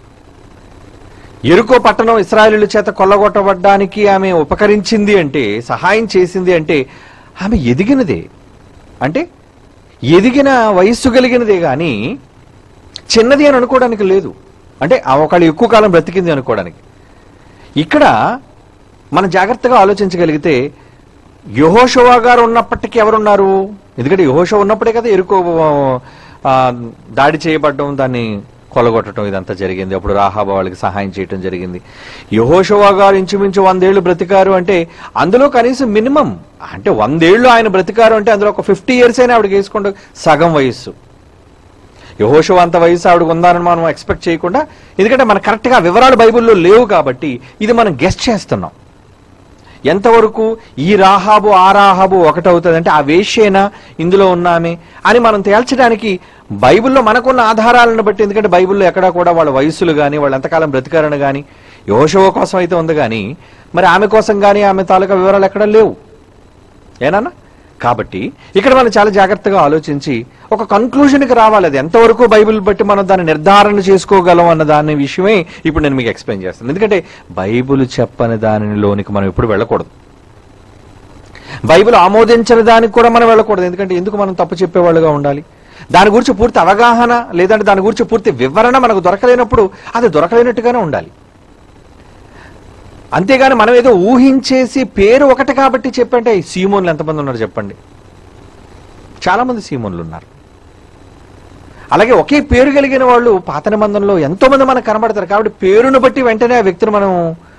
ఎరుకో పట్టణం ఇస్రాయేలు చేత కొల్లగొట్టబడ్డానికి ఆమె ఉపకరించింది అంటే సహాయం చేసింది అంటే ఆమె ఎదిగినదే అంటే ఎదిగిన వయస్సు కలిగినదే కానీ చిన్నది అని అనుకోవడానికి లేదు అంటే ఆ ఒకళ్ళు ఎక్కువ కాలం బ్రతికింది అనుకోవడానికి ఇక్కడ మనం జాగ్రత్తగా ఆలోచించగలిగితే యహోషవా గారు ఉన్నప్పటికీ ఎవరున్నారు ఎందుకంటే యహోషవ ఉన్నప్పుడే కదా ఎరుకో ఆ, దాడి చేయబడడం దాన్ని కొలగొట్టడం ఇదంతా జరిగింది అప్పుడు రాహాబా వాళ్ళకి సహాయం చేయటం జరిగింది యహోషవా గారు ఇంచుమించు వందేళ్లు బ్రతికారు అంటే అందులో కనీసం మినిమం అంటే వందేళ్లు ఆయన బ్రతికారు అంటే అందులో ఒక ఫిఫ్టీ ఇయర్స్ అయినా ఆవిడకి వేసుకుంటే సగం వయస్సు యహోషవ అంత వయసు ఆవిడకు ఉందని మనం ఎక్స్పెక్ట్ చేయకుండా ఎందుకంటే మన కరెక్ట్గా వివరాలు బైబిల్లో లేవు కాబట్టి ఇది మనం గెస్ట్ చేస్తున్నాం ఎంతవరకు ఈ రాహాబు ఆ రాహాబు ఒకటవుతుంది అంటే ఆ వేష్యేనా ఇందులో ఉన్నామే అని మనం తేల్చడానికి బైబిల్లో మనకున్న ఆధారాలను బట్టి ఎందుకంటే బైబిల్లో ఎక్కడా కూడా వాళ్ళ వయస్సులు కానీ వాళ్ళు ఎంతకాలం బ్రతికారని కానీ యోషవ కోసం అయితే ఉంది కానీ మరి ఆమె కోసం కానీ ఆమె తాలూకా వివరాలు ఎక్కడా లేవు ఏనన్నా కాబట్టి ఇక్కడ మనం చాలా జాగ్రత్తగా ఆలోచించి ఒక కంక్లూజన్కి రావాలి అది ఎంతవరకు బైబిల్ బట్టి మనం దాన్ని నిర్ధారణ చేసుకోగలం అన్న దాని విషయమే ఇప్పుడు నేను మీకు ఎక్స్ప్లెయిన్ చేస్తాను ఎందుకంటే బైబిల్ చెప్పని దానిలోనికి మనం ఎప్పుడు వెళ్ళకూడదు బైబిల్ ఆమోదించని దానికి కూడా మనం వెళ్ళకూడదు ఎందుకంటే ఎందుకు మనం తప్పు చెప్పేవాళ్ళుగా ఉండాలి దాని గురించి పూర్తి అవగాహన లేదంటే దాని గురించి పూర్తి వివరణ మనకు దొరకలేనప్పుడు అది దొరకలేనట్టుగానే ఉండాలి అంతేగాని మనం ఏదో ఊహించేసి పేరు ఒకటి కాబట్టి చెప్పంటే ఈ సీమోన్లు ఎంతమంది ఉన్నారు చెప్పండి చాలా మంది సీమోన్లు ఉన్నారు అలాగే ఒకే పేరు కలిగిన వాళ్ళు పాత నిబంధనలో ఎంతో మంది మనకు కనబడతారు కాబట్టి పేరును బట్టి వెంటనే ఆ వ్యక్తిని మనం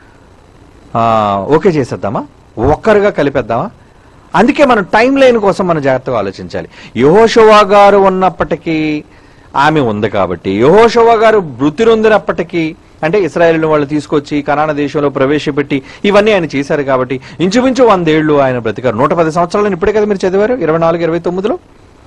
ఆ, ఓకే చేసేద్దామా ఒక్కరుగా కలిపేద్దామా అందుకే మనం టైం లైన్ కోసం మనం జాగ్రత్తగా ఆలోచించాలి యహోషవా గారు ఉన్నప్పటికీ ఆమె ఉంది కాబట్టి యహోషవా గారు మృతి నొందినప్పటికీ అంటే ఇస్రాయేల్ వాళ్ళు తీసుకొచ్చి కనాన దేశంలో ప్రవేశపెట్టి ఇవన్నీ ఆయన చేశారు కాబట్టి ఇంచుమించు వందేళ్లు ఆయన బ్రతికారు నూట పది సంవత్సరాలను ఇప్పుడే కదా మీరు చదివారు ఇరవై నాలుగు ఇరవై తొమ్మిదిలో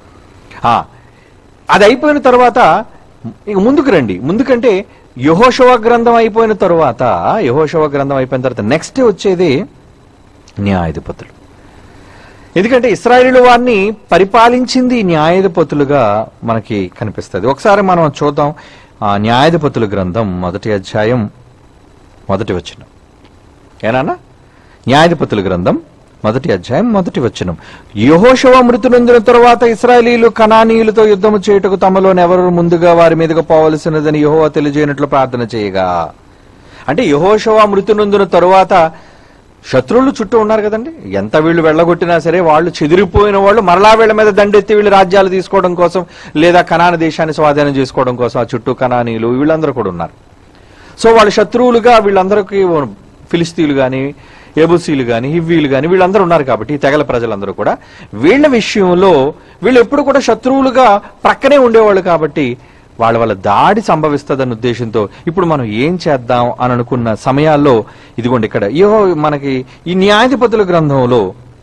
ఆ, అది అయిపోయిన తర్వాత ఇక ముందుకు రండి ముందుకంటే యహోషవ గ్రంథం అయిపోయిన తర్వాత యహోషవ గ్రంథం అయిపోయిన తర్వాత నెక్స్ట్ వచ్చేది న్యాయాధిపతులు ఎందుకంటే ఇస్రాయేలు వారిని పరిపాలించింది న్యాయాధిపతులుగా మనకి కనిపిస్తుంది ఒకసారి మనం చూద్దాం ఆ న్యాయాధిపతుల గ్రంథం మొదటి అధ్యాయం మొదటి వచనం ఏనానా న్యాయాధిపతుల గ్రంథం మొదటి అధ్యాయం మొదటి వచనం యహోషవ మృతి నొందిన తరువాత ఇస్రాయేలీలు కనానీయులతో యుద్ధము చేయుటకు తమలోని ఎవరు ముందుగా వారి మీదుగా పోవలసినదని యహోవా తెలియజేయనట్లు ప్రార్థన చేయగా అంటే యహోషవ మృతి నొందిన తరువాత శత్రువులు చుట్టూ ఉన్నారు కదండి ఎంత వీళ్ళు వెళ్ళగొట్టినా సరే వాళ్ళు చెదిరిపోయిన వాళ్ళు మరలా వీళ్ళ మీద దండెత్తి వీళ్ళు రాజ్యాలు తీసుకోవడం కోసం లేదా కనాన దేశాన్ని స్వాధీనం చేసుకోవడం కోసం ఆ చుట్టూ కనానీయులు వీళ్ళందరూ కూడా ఉన్నారు సో వాళ్ళ శత్రువులుగా వీళ్ళందరికీ ఫిలిస్తీన్లు కానీ ఏబుసీలు కానీ హివ్వీలు కానీ వీళ్ళందరూ ఉన్నారు కాబట్టి ఈ తెగల ప్రజలందరూ కూడా వీళ్ళ విషయంలో వీళ్ళు ఎప్పుడు కూడా శత్రువులుగా ప్రక్కనే ఉండేవాళ్ళు కాబట్టి వాళ్ళ వాళ్ళ దాడి సంభవిస్తుందన్న ఉద్దేశంతో ఇప్పుడు మనం ఏం చేద్దాం అని అనుకున్న సమయాల్లో ఇదిగోండి ఇక్కడ ఏవో మనకి ఈ న్యాయాధిపతుల గ్రంథంలో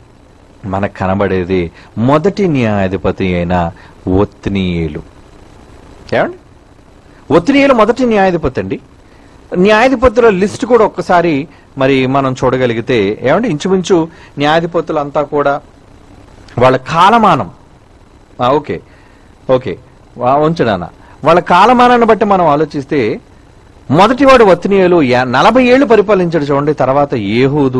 మనకు కనబడేది మొదటి న్యాయాధిపతి అయిన ఒత్నీయులు ఏమండి ఒత్నీయులు మొదటి న్యాయాధిపతి అండి న్యాయాధిపతుల లిస్ట్ కూడా ఒక్కసారి మరి మనం చూడగలిగితే ఏమంటే ఇంచుమించు న్యాయాధిపతులంతా కూడా వాళ్ళ కాలమానం ఆ, ఓకే ఓకే వా- ఉంచడానా వాళ్ళ కాలమానాన్ని బట్టి మనం ఆలోచిస్తే మొదటివాడు వత్నీయులు యా- నలభై ఏళ్ళు పరిపాలించాడు చూడండి తర్వాత ఏహూదు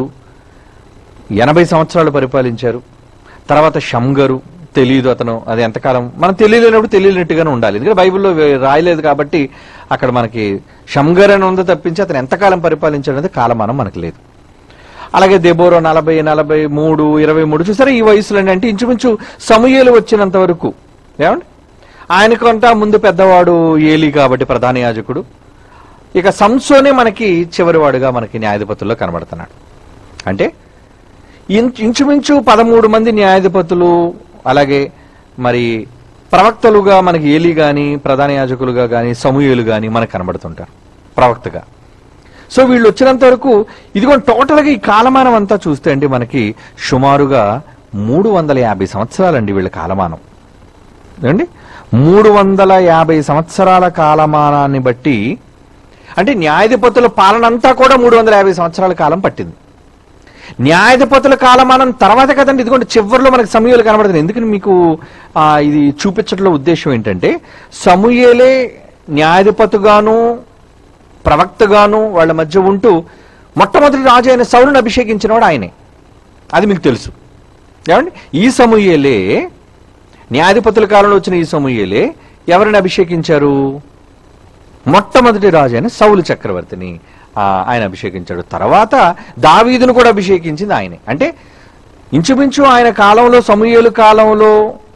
ఎనభై సంవత్సరాలు పరిపాలించారు తర్వాత షంగరు తెలియదు అతను అది ఎంతకాలం మనం తెలియలేనప్పుడు తెలియనట్టుగానే ఉండాలి ఎందుకంటే బైబిల్లో వే- రాయలేదు కాబట్టి అక్కడ మనకి షంగర్ అని ఉందో తప్పించి అతను ఎంతకాలం పరిపాలించాడు అనేది కాలమానం మనకు లేదు అలాగే దెబోరో నలభై నలభై మూడు ఇరవై మూడు చూసారా ఈ వయసులో అంటే ఇంచుమించు సమూహలు వచ్చినంత వరకు ఏమండి ఆయనకంటా ముందు పెద్దవాడు ఏలి కాబట్టి ప్రధాన యాజకుడు ఇక సంసోనే మనకి చివరివాడుగా మనకి న్యాయాధిపతుల్లో కనబడుతున్నాడు అంటే ఇం- ఇంచుమించు పదమూడు మంది న్యాయాధిపతులు అలాగే మరి ప్రవక్తలుగా మనకి ఏలి గాని ప్రధాన యాజకులుగా గాని సమూహలు గాని మనకు కనబడుతుంటారు ప్రవక్తగా సో వీళ్ళు వచ్చినంత వరకు ఇదిగో టోటల్గా ఈ కాలమానం అంతా చూస్తే అండి మనకి సుమారుగా మూడు వందల యాభై సంవత్సరాలండి వీళ్ళ కాలమానం ఏమండి మూడు వందల యాభై సంవత్సరాల కాలమానాన్ని బట్టి అంటే న్యాయాధిపతుల పాలన అంతా కూడా మూడు వందల యాభై సంవత్సరాల కాలం పట్టింది న్యాయాధిపతుల కాలమానం తర్వాత కదండి ఇదిగోండి చివరిలో మనకి సమూహలు కనబడుతుంది ఎందుకని మీకు ఆ, ఇది చూపించడంలో ఉద్దేశం ఏంటంటే సమూహలే న్యాయాధిపతిగాను ప్రవక్తగాను వాళ్ళ మధ్య ఉంటూ మొట్టమొదటి రాజు అయిన సౌరుని అభిషేకించినవాడు ఆయనే అది మీకు తెలుసు ఏమండి ఈ సమూహలే న్యాయాధిపతుల కాలంలో వచ్చిన ఈ సమూహలే ఎవరిని అభిషేకించారు మొట్టమొదటి రాజు అయిన సౌలు చక్రవర్తిని ఆ, ఆయన అభిషేకించాడు తర్వాత దావీదును కూడా అభిషేకించింది ఆయనే అంటే ఇంచుమించు ఆయన కాలంలో సమూహలు కాలంలో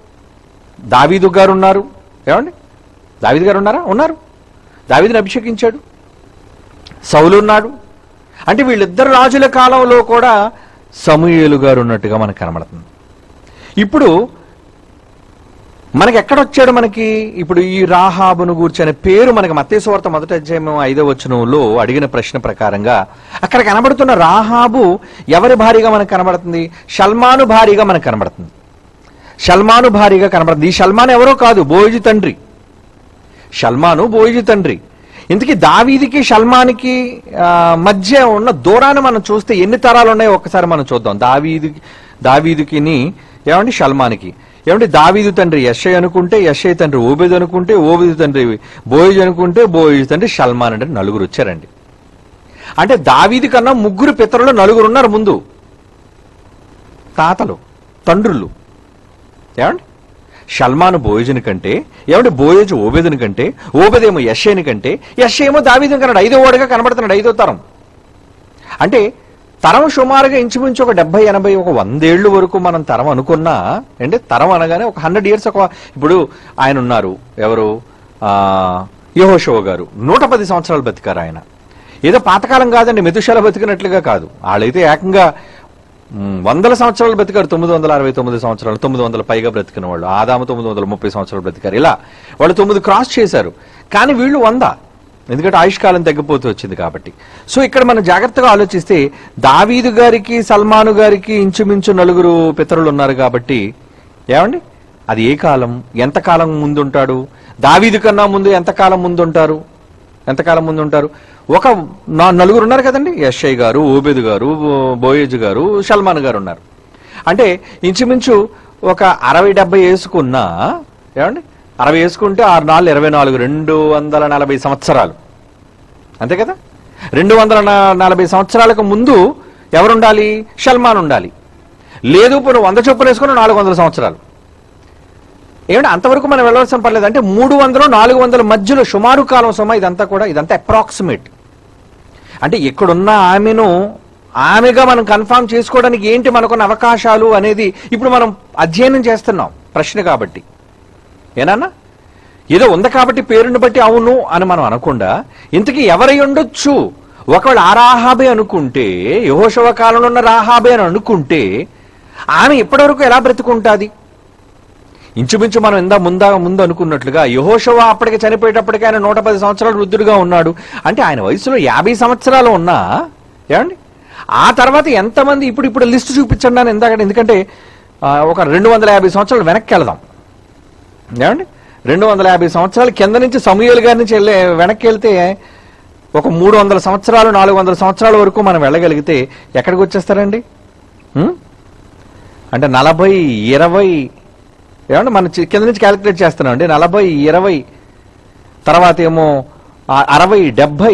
దావీదు గారు ఉన్నారు ఏమండి దావీదు గారు ఉన్నారా ఉన్నారు దావీదుని అభిషేకించాడు సౌలు ఉన్నాడు అంటే వీళ్ళిద్దరు రాజుల కాలంలో కూడా సమూయేలు గారు ఉన్నట్టుగా మనకు కనబడుతుంది ఇప్పుడు మనకి ఎక్కడొచ్చాడు మనకి ఇప్పుడు ఈ రాహాబును గూర్చనే పేరు మనకి మత్తేశ్వార్త మొదటి అధ్యాయం ఐదో వచనంలో అడిగిన ప్రశ్న ప్రకారంగా అక్కడ కనబడుతున్న రాహాబు ఎవరి భారీగా మనకు కనబడుతుంది షల్మాను భారీగా మనకు కనబడుతుంది షల్మాను భారీగా కనబడుతుంది ఈ షల్మాన్ ఎవరో కాదు బోయిజు తండ్రి షల్మాను బోయిజు తండ్రి ఇంతకీ దావీదికి షల్మానికి ఆ, మధ్య ఉన్న దూరాన్ని మనం చూస్తే ఎన్ని తరాలు ఉన్నాయో ఒక్కసారి మనం చూద్దాం దావీది దావీదుకిని ఏమండి షల్మానికి ఏమంటే దావీదు తండ్రి యశ్ఐ అనుకుంటే యశ్ఐ తండ్రి ఓబేదు అనుకుంటే ఓబేదు తండ్రి బోయిజ్ అనుకుంటే బోయిజ్ తండ్రి షల్మాన్ అంటే నలుగురు వచ్చారండి అంటే దావీది కన్నా ముగ్గురు పితరులు నలుగురు ఉన్నారు ముందు తాతలు తండ్రులు ఏమండి షల్మాను బోయజుని కంటే ఏమంటే బోయజు ఓబేదుని కంటే ఓబేదేమో యశ్షేని కంటే యశ్షేమో దావీదుని కన్నాడు ఐదో వాడుగా కనబడుతున్నాడు ఐదో తరం అంటే తరం సుమారుగా ఇంచుమించు ఒక డెబ్బై ఎనభై ఒక వందేళ్లు వరకు మనం తరం అనుకున్నా అంటే తరం అనగానే ఒక హండ్రెడ్ ఇయర్స్ ఒక ఇప్పుడు ఆయన ఉన్నారు ఎవరు ఆ యహోషవ గారు నూట పది సంవత్సరాలు బతికారు ఆయన ఏదో పాతకాలం కాదండి మెతుశాల బతికినట్లుగా కాదు వాళ్ళైతే ఏకంగా మ్, వందల సంవత్సరాలు బ్రతికారు తొమ్మిది వందల అరవై తొమ్మిది సంవత్సరాలు తొమ్మిది వందల పైగా బ్రతికిన వాళ్ళు ఆదాము తొమ్మిది వందల ముప్పై సంవత్సరాలు బ్రతికారు ఇలా వాళ్ళు తొమ్మిది క్రాస్ చేశారు కానీ వీళ్ళు వంద ఎందుకంటే ఆయుష్కాలం తగ్గిపోతూ వచ్చింది కాబట్టి సో ఇక్కడ మనం జాగ్రత్తగా ఆలోచిస్తే దావీదు గారికి సల్మాను గారికి ఇంచుమించు నలుగురు పితరులు ఉన్నారు కాబట్టి ఏమండి అది ఏ కాలం ఎంతకాలం ముందుంటాడు దావీదు కన్నా ముందు ఎంతకాలం ముందుంటారు ఎంతకాలం ముందు ఉంటారు ఒక నా- నలుగురు ఉన్నారు కదండి యశ్ఐ గారు ఓబేద్ గారు బో- బోయేజ్ గారు సల్మాన్ గారు ఉన్నారు అంటే ఇంచుమించు ఒక అరవై డెబ్బై వేసుకున్నా ఏమండి అరవై వేసుకుంటే ఆరు నాలుగు ఇరవై నాలుగు రెండు వందల నలభై సంవత్సరాలు అంతే కదా రెండు వందల న- నలభై సంవత్సరాలకు ముందు ఎవరు ఉండాలి సల్మాన్ ఉండాలి లేదు ఇప్పుడు వంద చొప్పున వేసుకుని నాలుగు వందల సంవత్సరాలు ఏమంటే అంతవరకు మనం వెళ్ళవలసిన పర్లేదు అంటే మూడు వందలు నాలుగు వందల మధ్యలో సుమారు కాలం సమయం ఇదంతా కూడా ఇదంతా అప్రాక్సిమేట్ అంటే ఇక్కడున్న ఆమెను ఆమెగా మనం కన్ఫర్మ్ చేసుకోవడానికి ఏంటి మనకున్న అవకాశాలు అనేది ఇప్పుడు మనం అధ్యయనం చేస్తున్నాం ప్రశ్న కాబట్టి ఏనన్నా ఏదో ఉంది కాబట్టి పేరుని బట్టి అవును అని మనం అనకుండా ఇంతకీ ఎవరై ఉండొచ్చు ఒకవేళ ఆ రాహాబే అనుకుంటే యహోశవ కాలంలో ఉన్న రాహాబే అని అనుకుంటే ఆమె ఇప్పటివరకు ఎలా బ్రతుకుంటాది ఇంచుమించు మనం ఇందా ముందా ముందు అనుకున్నట్లుగా యహోషవ అప్పటికి చనిపోయేటప్పటికి ఆయన నూట పది సంవత్సరాలు వృద్ధుడుగా ఉన్నాడు అంటే ఆయన వయసులో యాభై సంవత్సరాలు ఉన్నా ఏమండి ఆ తర్వాత ఎంతమంది ఇప్పుడు ఇప్పుడు లిస్ట్ చూపించండి అని ఇందాక ఎందుకంటే ఆ, ఒక రెండు వందల యాభై సంవత్సరాలు వెనక్కి వెళదాం ఏమండి రెండు వందల యాభై సంవత్సరాల కింద నుంచి సమూహలు గారి నుంచి వెళ్ళే వెనక్కి వెళ్తే ఒక మూడు వందల సంవత్సరాలు నాలుగు వందల సంవత్సరాల వరకు మనం వెళ్ళగలిగితే ఎక్కడికి వచ్చేస్తారండి ఉం? అంటే నలభై ఇరవై ఏమంటే మనం చి- కింద నుంచి క్యాలిక్యులేట్ చేస్తున్నాం అండి నలభై ఇరవై తర్వాత ఏమో ఆ అరవై డెబ్భై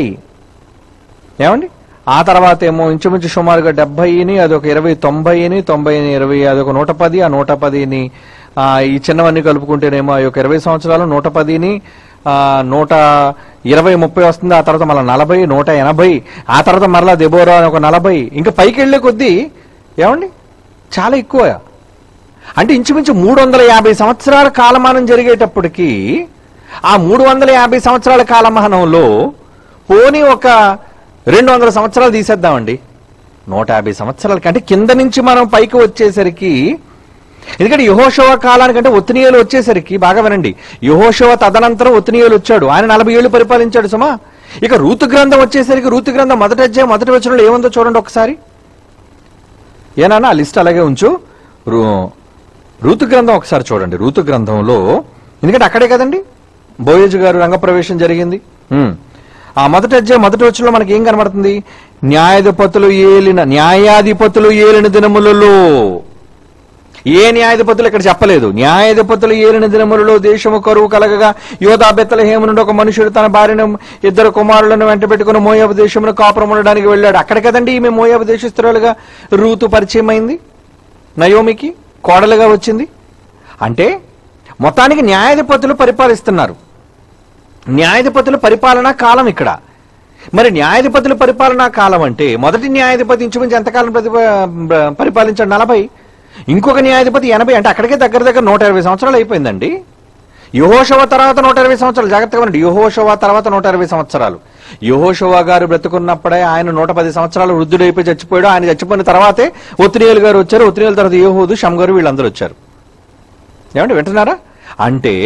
ఏమండి ఆ తర్వాత ఏమో ఇంచుమించు సుమారుగా డెబ్బైని అదొక ఇరవై తొంభైని తొంభైని ఇరవై అదొక నూట పది ఆ నూట పదిని ఆ, ఈ చిన్నవన్నీ కలుపుకుంటేనేమో ఆ యొక్క ఇరవై సంవత్సరాలు నూట పదిని ఆ, నూట ఇరవై ముప్పై వస్తుంది ఆ తర్వాత మళ్ళీ నలభై నూట ఎనభై ఆ తర్వాత మరలా దెబోరా అని ఒక నలభై ఇంకా పైకి వెళ్ళే కొద్దీ ఏమండి చాలా ఎక్కువ అంటే ఇంచుమించు మూడు వందల యాభై సంవత్సరాల కాలమానం జరిగేటప్పటికి ఆ మూడు వందల యాభై సంవత్సరాల కాలమానంలో పోనీ ఒక రెండు వందల సంవత్సరాలు తీసేద్దామండి నూట యాభై సంవత్సరాలకి అంటే కింద నుంచి మనం పైకి వచ్చేసరికి ఎందుకంటే యహోషవ కాలానికంటే ఒత్తినియలు వచ్చేసరికి బాగా వినండి యహోషవ తదనంతరం ఒత్తినియలు వచ్చాడు ఆయన నలభై ఏళ్ళు పరిపాలించాడు సుమా ఇక రూతు గ్రంథం వచ్చేసరికి రూతు గ్రంథం మొదటి అధ్యాయం మొదటి వచనంలో ఏముందో చూడండి ఒకసారి ఏనా ఆ లిస్ట్ అలాగే ఉంచు రు- రూతు గ్రంథం ఒకసారి చూడండి రూతు గ్రంథంలో ఎందుకంటే అక్కడే కదండి బోయేజు గారు రంగప్రవేశం జరిగింది ఉమ్. ఆ మొదటి అధ్యాయం మొదటి వచ్చంలో మనకి ఏం కనబడుతుంది న్యాయాధిపతులు ఏలిన న్యాయాధిపతులు ఏలిన దినములలో ఏ న్యాయాధిపతులు ఇక్కడ చెప్పలేదు న్యాయాధిపతులు ఏలిన దినములలో దేశము కరువు కలగగా యోధా బెత్తలహేము నుండి ఒక మనుషుడు తన భార్యను ఇద్దరు కుమారులను వెంట పెట్టుకుని మోయాబు దేశమును కాపురం ఉండడానికి వెళ్ళాడు అక్కడ కదండి ఈమె మోయాబు దేశస్తురాలుగా రూతు పరిచయం అయింది నయోమికి కోడలుగా వచ్చింది అంటే మొత్తానికి న్యాయాధిపతులు పరిపాలిస్తున్నారు న్యాయాధిపతుల పరిపాలనా కాలం ఇక్కడ మరి న్యాయాధిపతుల పరిపాలనా కాలం అంటే మొదటి న్యాయాధిపతి ఇంచుమించు ఎంతకాలం ప్రతిప పరిపాలించాడు నలభై ఇంకొక న్యాయాధిపతి ఎనభై అంటే అక్కడికే దగ్గర దగ్గర నూట ఇరవై సంవత్సరాలు అయిపోయిందండి యుహోషవ తర్వాత నూట ఇరవై సంవత్సరాలు జాగ్రత్తగా ఉండండి యుహోషవ తర్వాత నూట ఇరవై సంవత్సరాలు యుహోషవ గారు బ్రతుకున్నప్పుడే ఆయన నూట పది సంవత్సరాలు వృద్ధుడైపోయి చచ్చిపోయాడు ఆయన చచ్చిపోయిన తర్వాతే ఒత్తినేలు గారు వచ్చారు ఒత్తినేల తర్వాత యోహోదు షమ్ గారు వీళ్ళందరూ వచ్చారు ఏమండి వింటున్నారా అంటే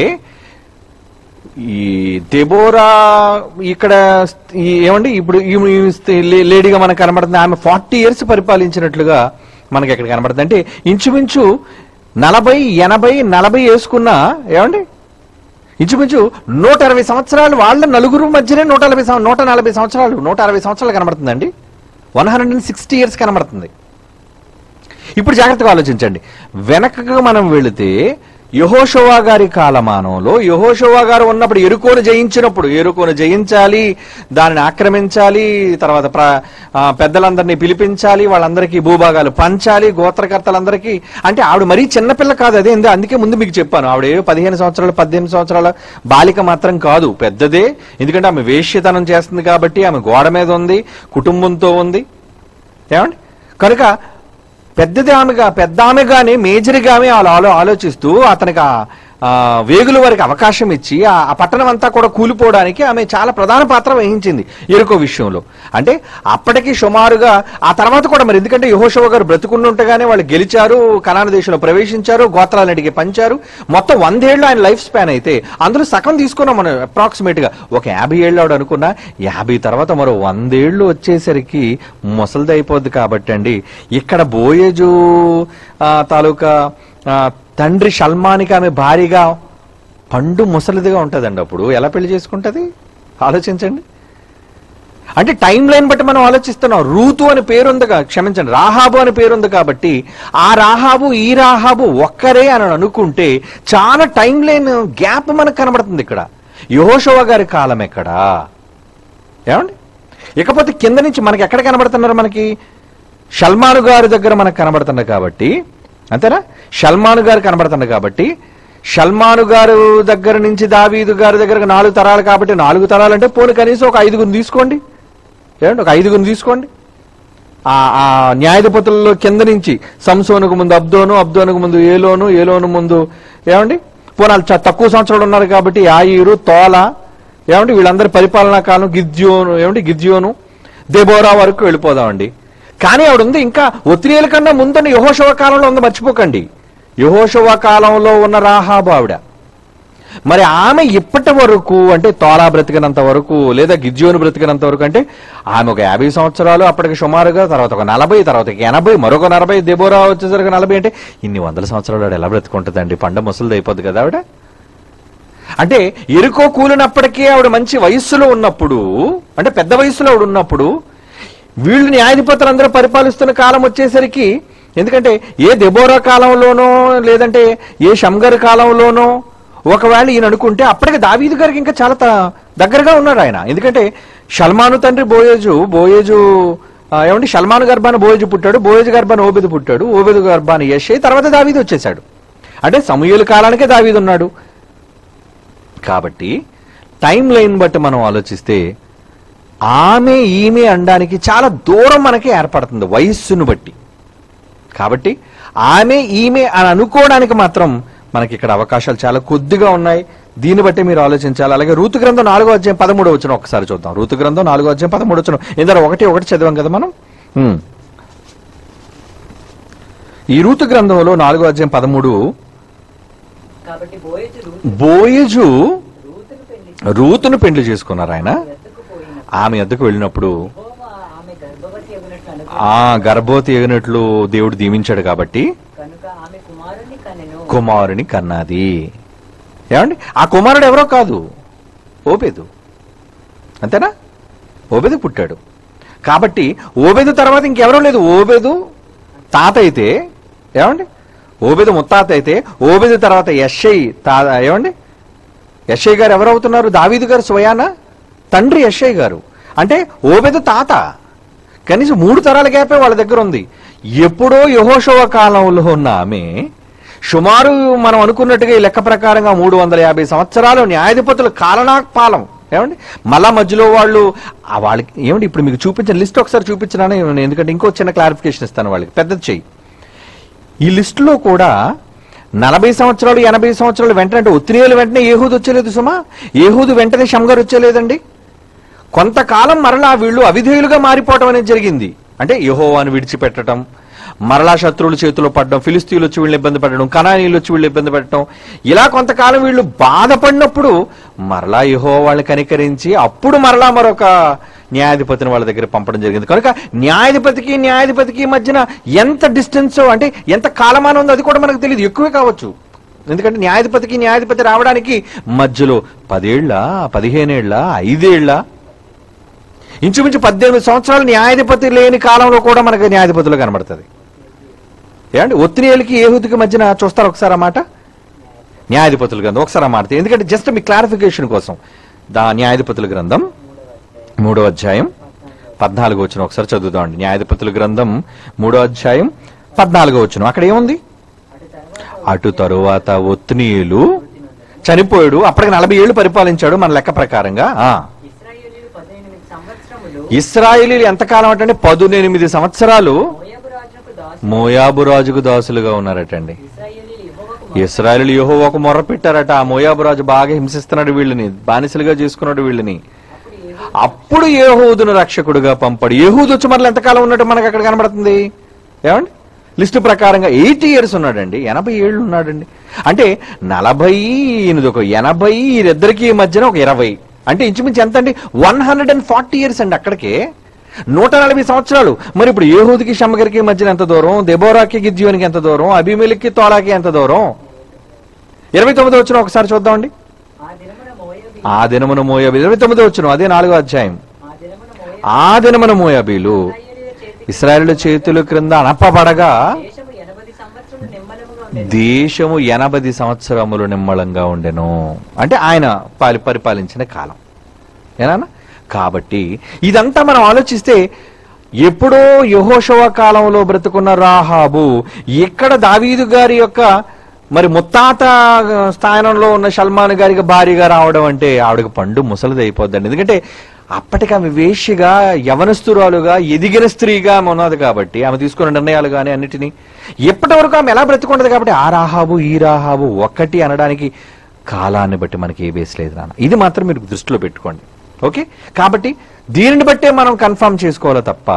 ఈ దెబోరా ఇక్కడ ఈ ఏమండి ఇప్పుడు ఈ- ఈ స్థి- లే- లేడీగా మనకు కనబడుతుంది ఆమె ఫార్టీ ఇయర్స్ పరిపాలించినట్లుగా మనకి ఇక్కడ కనబడుతుంది అంటే ఇంచుమించు నలభై ఎనభై నలభై వేసుకున్న ఏమండి ఇంచుమించు నూట అరవై సంవత్సరాలు వాళ్ళ నలుగురు మధ్యనే నూట నలభై సం- నూట నలభై సంవత్సరాలు నూట అరవై సంవత్సరాలు కనబడుతుందండి one hundred and sixty years కనబడుతుంది ఇప్పుడు జాగ్రత్తగా ఆలోచించండి వెనకకు మనం వెళితే యహోషోవా గారి కాలమానంలో యహోషోవా గారు ఉన్నప్పుడు ఎరుకోను జయించినప్పుడు ఎరుకోను జయించాలి దానిని ఆక్రమించాలి తర్వాత ప్ర ఆ, పెద్దలందరినీ పిలిపించాలి వాళ్ళందరికీ భూభాగాలు పంచాలి గోత్రకర్తలందరికీ అంటే ఆవిడ మరీ చిన్నపిల్ల కాదు అదే ఎందు- అందుకే ముందు మీకు చెప్పాను ఆవిడ ఏ పదిహేను సంవత్సరాలు పద్దెనిమిది సంవత్సరాల బాలిక మాత్రం కాదు పెద్దదే ఎందుకంటే ఆమె వేశ్యతనం చేస్తుంది కాబట్టి ఆమె గోడ మీద ఉంది కుటుంబంతో ఉంది ఏమండి కనుక పెద్దది ఆమెగా పెద్ద ఆమెగానే మేజర్గా ఆమె ఆలో ఆలో- ఆలోచిస్తూ అతనికి ఆ- ఆ వేగుల వరకు అవకాశం ఇచ్చి ఆ ఆ పట్టణం అంతా కూడా కూలిపోవడానికి ఆమె చాలా ప్రధాన పాత్ర వహించింది ఎరుకో విషయంలో అంటే అప్పటికి సుమారుగా ఆ తర్వాత కూడా మరి ఎందుకంటే యహోషవ గారు బ్రతుకుంటుండగానే వాళ్ళు గెలిచారు కనాన దేశంలో ప్రవేశించారు గోత్రాలన్నిటికీ పంచారు మొత్తం వందేళ్ళు ఆయన లైఫ్ స్పాన్ అయితే అందులో సగం తీసుకున్నాం మనం అప్రాక్సిమేట్ గా ఒక యాభై ఏళ్ళు ఆవిడ అనుకున్నా యాభై తర్వాత మరో వందేళ్లు వచ్చేసరికి ముసలిది అయిపోద్ది కాబట్టి అండి ఇక్కడ బోయేజు ఆ, తాలూకా ఆ, తండ్రి సల్మానికి ఆమె భారీగా పండు ముసలిదిగా ఉంటుందండి అప్పుడు ఎలా పెళ్లి చేసుకుంటది ఆలోచించండి అంటే టైం లైన్ బట్టి మనం ఆలోచిస్తున్నాం రూతు అని పేరుందిగా క్షమించండి రాహాబు అని పేరుంది కాబట్టి ఆ రాహాబు ఈ రాహాబు ఒక్కరే అని అనుకుంటే చాలా టైం లైన్ గ్యాప్ మనకు కనబడుతుంది ఇక్కడ యహోషోవ గారి కాలం ఎక్కడా ఏమండి ఇకపోతే కింద నుంచి మనకి ఎక్కడ కనబడుతున్నారు మనకి షల్మాను గారి దగ్గర మనకు కనబడుతుంది కాబట్టి అంతేనా షల్మాను గారు కనబడుతుంది కాబట్టి షల్మాను గారు దగ్గర నుంచి దావీదు గారి దగ్గర నాలుగు తరాలు కాబట్టి నాలుగు తరాలు అంటే పోనీ కనీసం ఒక ఐదుగురు తీసుకోండి ఏమండి ఒక ఐదుగురు తీసుకోండి ఆ ఆ న్యాయాధిపతుల్లో కింద నుంచి సంసోనుకు ముందు అబ్దోను అబ్దోనుకు ముందు ఏలోను ఏలోను ముందు ఏమండి పోనీ వాళ్ళు చ- తక్కువ సంవత్సరాలు ఉన్నారు కాబట్టి యాయిరు తోల ఏమండి వీళ్ళందరి పరిపాలనా కాలం గిద్యోను ఏమండి గిద్యోను దెబోరా వరకు వెళ్ళిపోదామండి కానీ ఆవిడ ఉంది ఇంకా ఒత్తిడిల కన్నా ముందని యహోశవ కాలంలో ఉంది మర్చిపోకండి యహోశవ కాలంలో ఉన్న రాహాబు ఆవిడ మరి ఆమె ఇప్పటి వరకు అంటే తోలా బ్రతికినంత వరకు లేదా గిద్యోను బ్రతికినంత వరకు అంటే ఆమె ఒక యాభై సంవత్సరాలు అప్పటికి సుమారుగా తర్వాత ఒక నలభై తర్వాత ఒక ఎనభై మరొక నలభై దెబోరా వచ్చేసరికి నలభై అంటే ఇన్ని వందల సంవత్సరాలు ఆవిడ ఎలా బ్రతుకుంటుందండి పండ ముసలిది అయిపోద్ది కదా ఆవిడ అంటే ఎరుకో కూలినప్పటికీ ఆవిడ మంచి వయస్సులో ఉన్నప్పుడు అంటే పెద్ద వయస్సులో ఆవిడ ఉన్నప్పుడు వీళ్ళు న్యాయాధిపతులు అందరూ పరిపాలిస్తున్న కాలం వచ్చేసరికి ఎందుకంటే ఏ దెబోరా కాలంలోనో లేదంటే ఏ షంగర్ కాలంలోనో ఒకవేళ ఈయన అనుకుంటే అప్పటికి దావీదు గారికి ఇంకా చాలా త- దగ్గరగా ఉన్నాడు ఆయన ఎందుకంటే షల్మాను తండ్రి బోయేజు బోయేజు ఆ, ఏమంటే షల్మాను గర్భాన బోయేజు పుట్టాడు బోయేజు గర్భాన ఓబెదు పుట్టాడు ఓబెదు గర్భాన యషే తర్వాత దావీదు వచ్చేసాడు అంటే సమూహల కాలానికే దావీదు ఉన్నాడు కాబట్టి టైం లైన్ బట్టి మనం ఆలోచిస్తే ఆమె ఈమె అనడానికి చాలా దూరం మనకి ఏర్పడుతుంది వయస్సును బట్టి కాబట్టి ఆమె ఈమె అని అనుకోవడానికి మాత్రం మనకి ఇక్కడ అవకాశాలు చాలా కొద్దిగా ఉన్నాయి దీన్ని బట్టి మీరు ఆలోచించాలి అలాగే రూతు గ్రంథం నాలుగో అధ్యాయం పదమూడు వచ్చిన ఒకసారి చూద్దాం రూతు గ్రంథం నాలుగో అధ్యాయం పదమూడు వచ్చిన ఇందులో ఒకటి ఒకటి చదివాం కదా మనం ఉమ్. ఈ రూతు గ్రంథంలో నాలుగో అధ్యాయం పదమూడు కాబట్టి బోయజు రూతు బోయజు రూతును పెళ్లి రూతును పెండ్లి చేసుకున్నారు ఆయన ఎత్తుకు పోయిన ఆమె ఎద్దకు వెళ్ళినప్పుడు యెహోవా ఆమె గర్భవతి అగునట్లు ఆ అనుకుని గర్భవతి ఎగినట్లు దేవుడు దీవించాడు కాబట్టి కనుక ఆమె కుమారుని కనెను కుమారుని కన్నది ఏమండి ఆ కుమారుడు ఎవరో కాదు ఓబేదు అంతేనా ఓబేదు పుట్టాడు కాబట్టి ఓబేదు తర్వాత ఇంకెవరో లేదు ఓబేదు తాత అయితే ఏమండి ఓబేదు ముత్తాత అయితే ఓబేదు తర్వాత యశ్ఐ తా ఏమండి యశ్ఐ గారు ఎవరవుతున్నారు దావీదు గారు స్వయాన తండ్రి యశ్ఐ గారు అంటే ఓబేదు తాత కనీసం మూడు తరాల గ్యాపే వాళ్ళ దగ్గర ఉంది ఎప్పుడో యహోషవ కాలంలో ఉన్న ఆమె సుమారు మనం అనుకున్నట్టుగా ఈ లెక్క ప్రకారంగా మూడు వందల యాభై సంవత్సరాలు న్యాయాధిపతుల కాలనాపాలం ఏమండి మళ్ళా మధ్యలో వాళ్ళు ఆ వాళ్ళకి ఏమండి ఇప్పుడు మీకు చూపించిన లిస్ట్ ఒకసారి చూపించినాను ఎందుకంటే ఇంకో చిన్న క్లారిఫికేషన్ ఇస్తాను వాళ్ళకి పెద్దది చెయ్యి ఈ లిస్టులో కూడా నలభై సంవత్సరాలు ఎనభై సంవత్సరాలు వెంటనే అంటే ఉత్తినేయులు వెంటనే ఏహూదు వచ్చేలేదు సుమా ఏహూదు వెంటనే షంగర్ వచ్చేలేదండి కొంతకాలం మరలా వీళ్ళు అవిధేయులుగా మారిపోవటం అనేది జరిగింది అంటే యహోవాను విడిచిపెట్టడం మరలా శత్రువుల చేతిలో పడడం ఫిలిస్తీన్లు వచ్చి వీళ్ళు ఇబ్బంది పెట్టడం కణానీయులు వచ్చి వీళ్ళు ఇబ్బంది పెట్టడం ఇలా కొంతకాలం వీళ్ళు బాధపడినప్పుడు మరలా యహో వాళ్ళని కనికరించి అప్పుడు మరలా మరొక న్యాయాధిపతిని వాళ్ళ దగ్గర పంపడం జరిగింది కనుక న్యాయాధిపతికి న్యాయాధిపతికి మధ్యన ఎంత డిస్టెన్స్ అంటే ఎంత కాలమానం ఉందో అది కూడా మనకు తెలియదు ఎక్కువే కావచ్చు ఎందుకంటే న్యాయాధిపతికి న్యాయాధిపతి రావడానికి మధ్యలో పదేళ్ల పదిహేనేళ్ల ఐదేళ్ల ఇంచుమించు పద్దెనిమిది సంవత్సరాలు న్యాయాధిపతి లేని కాలంలో కూడా మనకు న్యాయాధిపతులు కనబడుతుంది ఏమండి ఒత్తినేళ్ళకి ఏహుదికి మధ్యన చూస్తారు ఒకసారి ఆ మాట న్యాయాధిపతుల గ్రంథం ఒకసారి ఆ మాట ఎందుకంటే జస్ట్ మీ క్లారిఫికేషన్ కోసం దా న్యాయాధిపతుల గ్రంథం మూడో అధ్యాయం పద్నాలుగో వచ్చిన ఒకసారి చదువుదామండి న్యాయాధిపతుల గ్రంథం మూడో అధ్యాయం పద్నాలుగో వచ్చిన అక్కడ ఏముంది అటు తరువాత అటు తరువాత ఒత్నీయులు చనిపోయాడు అప్పటికి నలభై ఏళ్ళు పరిపాలించాడు మన లెక్క ప్రకారంగా ఆ ఇస్రాయేలీలు పద్దెనిమిది సంవత్సరములు ఇస్రాయేలీలు ఎంతకాలం అంటే పదునెనిమిది సంవత్సరాలు మోయాబు రాజునకు దాసు మోయాబు రాజుకు దాసులుగా ఉన్నారటండి ఇస్రాయేలీలు యెహోవాకు ఇస్రాయలు యహో ఒక మొర్ర పెట్టారట ఆ మోయాబు రాజు బాగా హింసిస్తున్నాడు వీళ్ళని బానిసలుగా చేసుకున్నాడు వీళ్ళని అప్పుడు యెహూ అప్పుడు ఏహూదును రక్షకుడుగా పంపాడు ఏహూదు వచ్చి మరలా ఎంతకాలం ఉన్నట్టు మనకు అక్కడ కనబడుతుంది ఏమండి లిస్టు ప్రకారంగా ఎయిటీ ఇయర్స్ ఉన్నాడండి ఎనభై ఏళ్ళు ఉన్నాడండి అంటే నలభై ఈయనది ఒక ఎనభై వీరిద్దరికి మధ్యన ఒక ఇరవై అంటే ఇంచుమించు ఎంత అండి one hundred and forty years అండి అక్కడికే నూట నలభై సంవత్సరాలు మరి ఇప్పుడు ఏహూదికి షమ్మగరికి మధ్యన ఎంత దూరం దెబోరాకి గిద్యోనికి ఎంత దూరం అభిమేలికి తోలాకి ఎంత దూరం ఇరవై తొమ్మిది వచ్చిన ఒకసారి చూద్దామండి ఆ దినమున మోయాబి ఆ దినమున మోయాబి ఇరవై తొమ్మిది వచ్చిన అదే నాలుగో అధ్యాయం ఆ దినమున మోయాబి ఆ దినమున మోయాబీలు ఇశ్రాయేలీయుల చేతికి ఇస్రాయేల్ చేతుల క్రింద అనపబడగా దేశము ఎనభై సంవత్సరములు నిమ్మలముగా ఉండేది దేశము ఎనభై సంవత్సరములు నిమ్మళంగా ఉండెను అంటే ఆయన పాలి పరిపాలించిన కాలం ఏనా కాబట్టి ఇదంతా మనం ఆలోచిస్తే ఎప్పుడో యహోషవ కాలంలో బ్రతుకున్న రాహాబు ఇక్కడ దావీదు గారి యొక్క మరి ముత్తాత స్థానంలో ఉన్న సల్మాన్ గారికి భారీగా రావడం అంటే ఆవిడకి పండు ముసలిది అయిపోద్దండి ఎందుకంటే అప్పటికి ఆమె వేష్యగా యవనస్తురాలుగా ఎదిగిన స్త్రీగా ఆమె ఉన్నది కాబట్టి ఆమె తీసుకున్న నిర్ణయాలు కానీ అన్నిటినీ ఎప్పటి వరకు ఆమె ఎలా బ్రతుకుండదు కాబట్టి ఆ రాహాబు ఈ రాహాబు ఒక్కటి అనడానికి కాలాన్ని బట్టి మనకి ఏ బేస్ లేదు నాన్న ఇది మాత్రం మీరు దృష్టిలో పెట్టుకోండి ఓకే కాబట్టి దీనిని బట్టే మనం కన్ఫర్మ్ చేసుకోవాలి తప్ప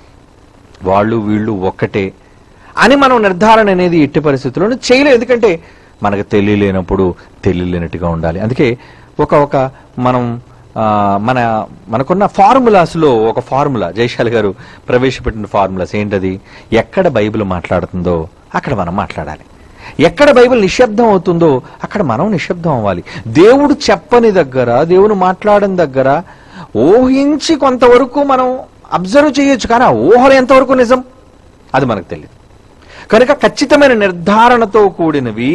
వాళ్ళు వీళ్ళు ఒక్కటే అని మనం నిర్ధారణ అనేది ఎట్టి పరిస్థితుల్లోనూ చేయలేదు ఎందుకంటే మనకు తెలియలేనప్పుడు తెలియలేనట్టుగా ఉండాలి అందుకే ఒక ఒక మనం ఆ, మన మనకున్న ఫార్ములాస్లో ఒక ఫార్ములా జయశాలి గారు ప్రవేశపెట్టిన ఫార్ములాస్ ఏంటది ఎక్కడ బైబిల్ మాట్లాడుతుందో అక్కడ మనం మాట్లాడాలి ఎక్కడ బైబిల్ నిశ్శబ్దం అవుతుందో అక్కడ మనం నిశ్శబ్దం అవ్వాలి దేవుడు చెప్పని దగ్గర దేవుడు మాట్లాడని దగ్గర ఊహించి కొంతవరకు మనం అబ్జర్వ్ చేయొచ్చు కానీ ఆ ఊహలు ఎంతవరకు నిజం అది మనకు తెలియదు కనుక ఖచ్చితమైన నిర్ధారణతో కూడినవి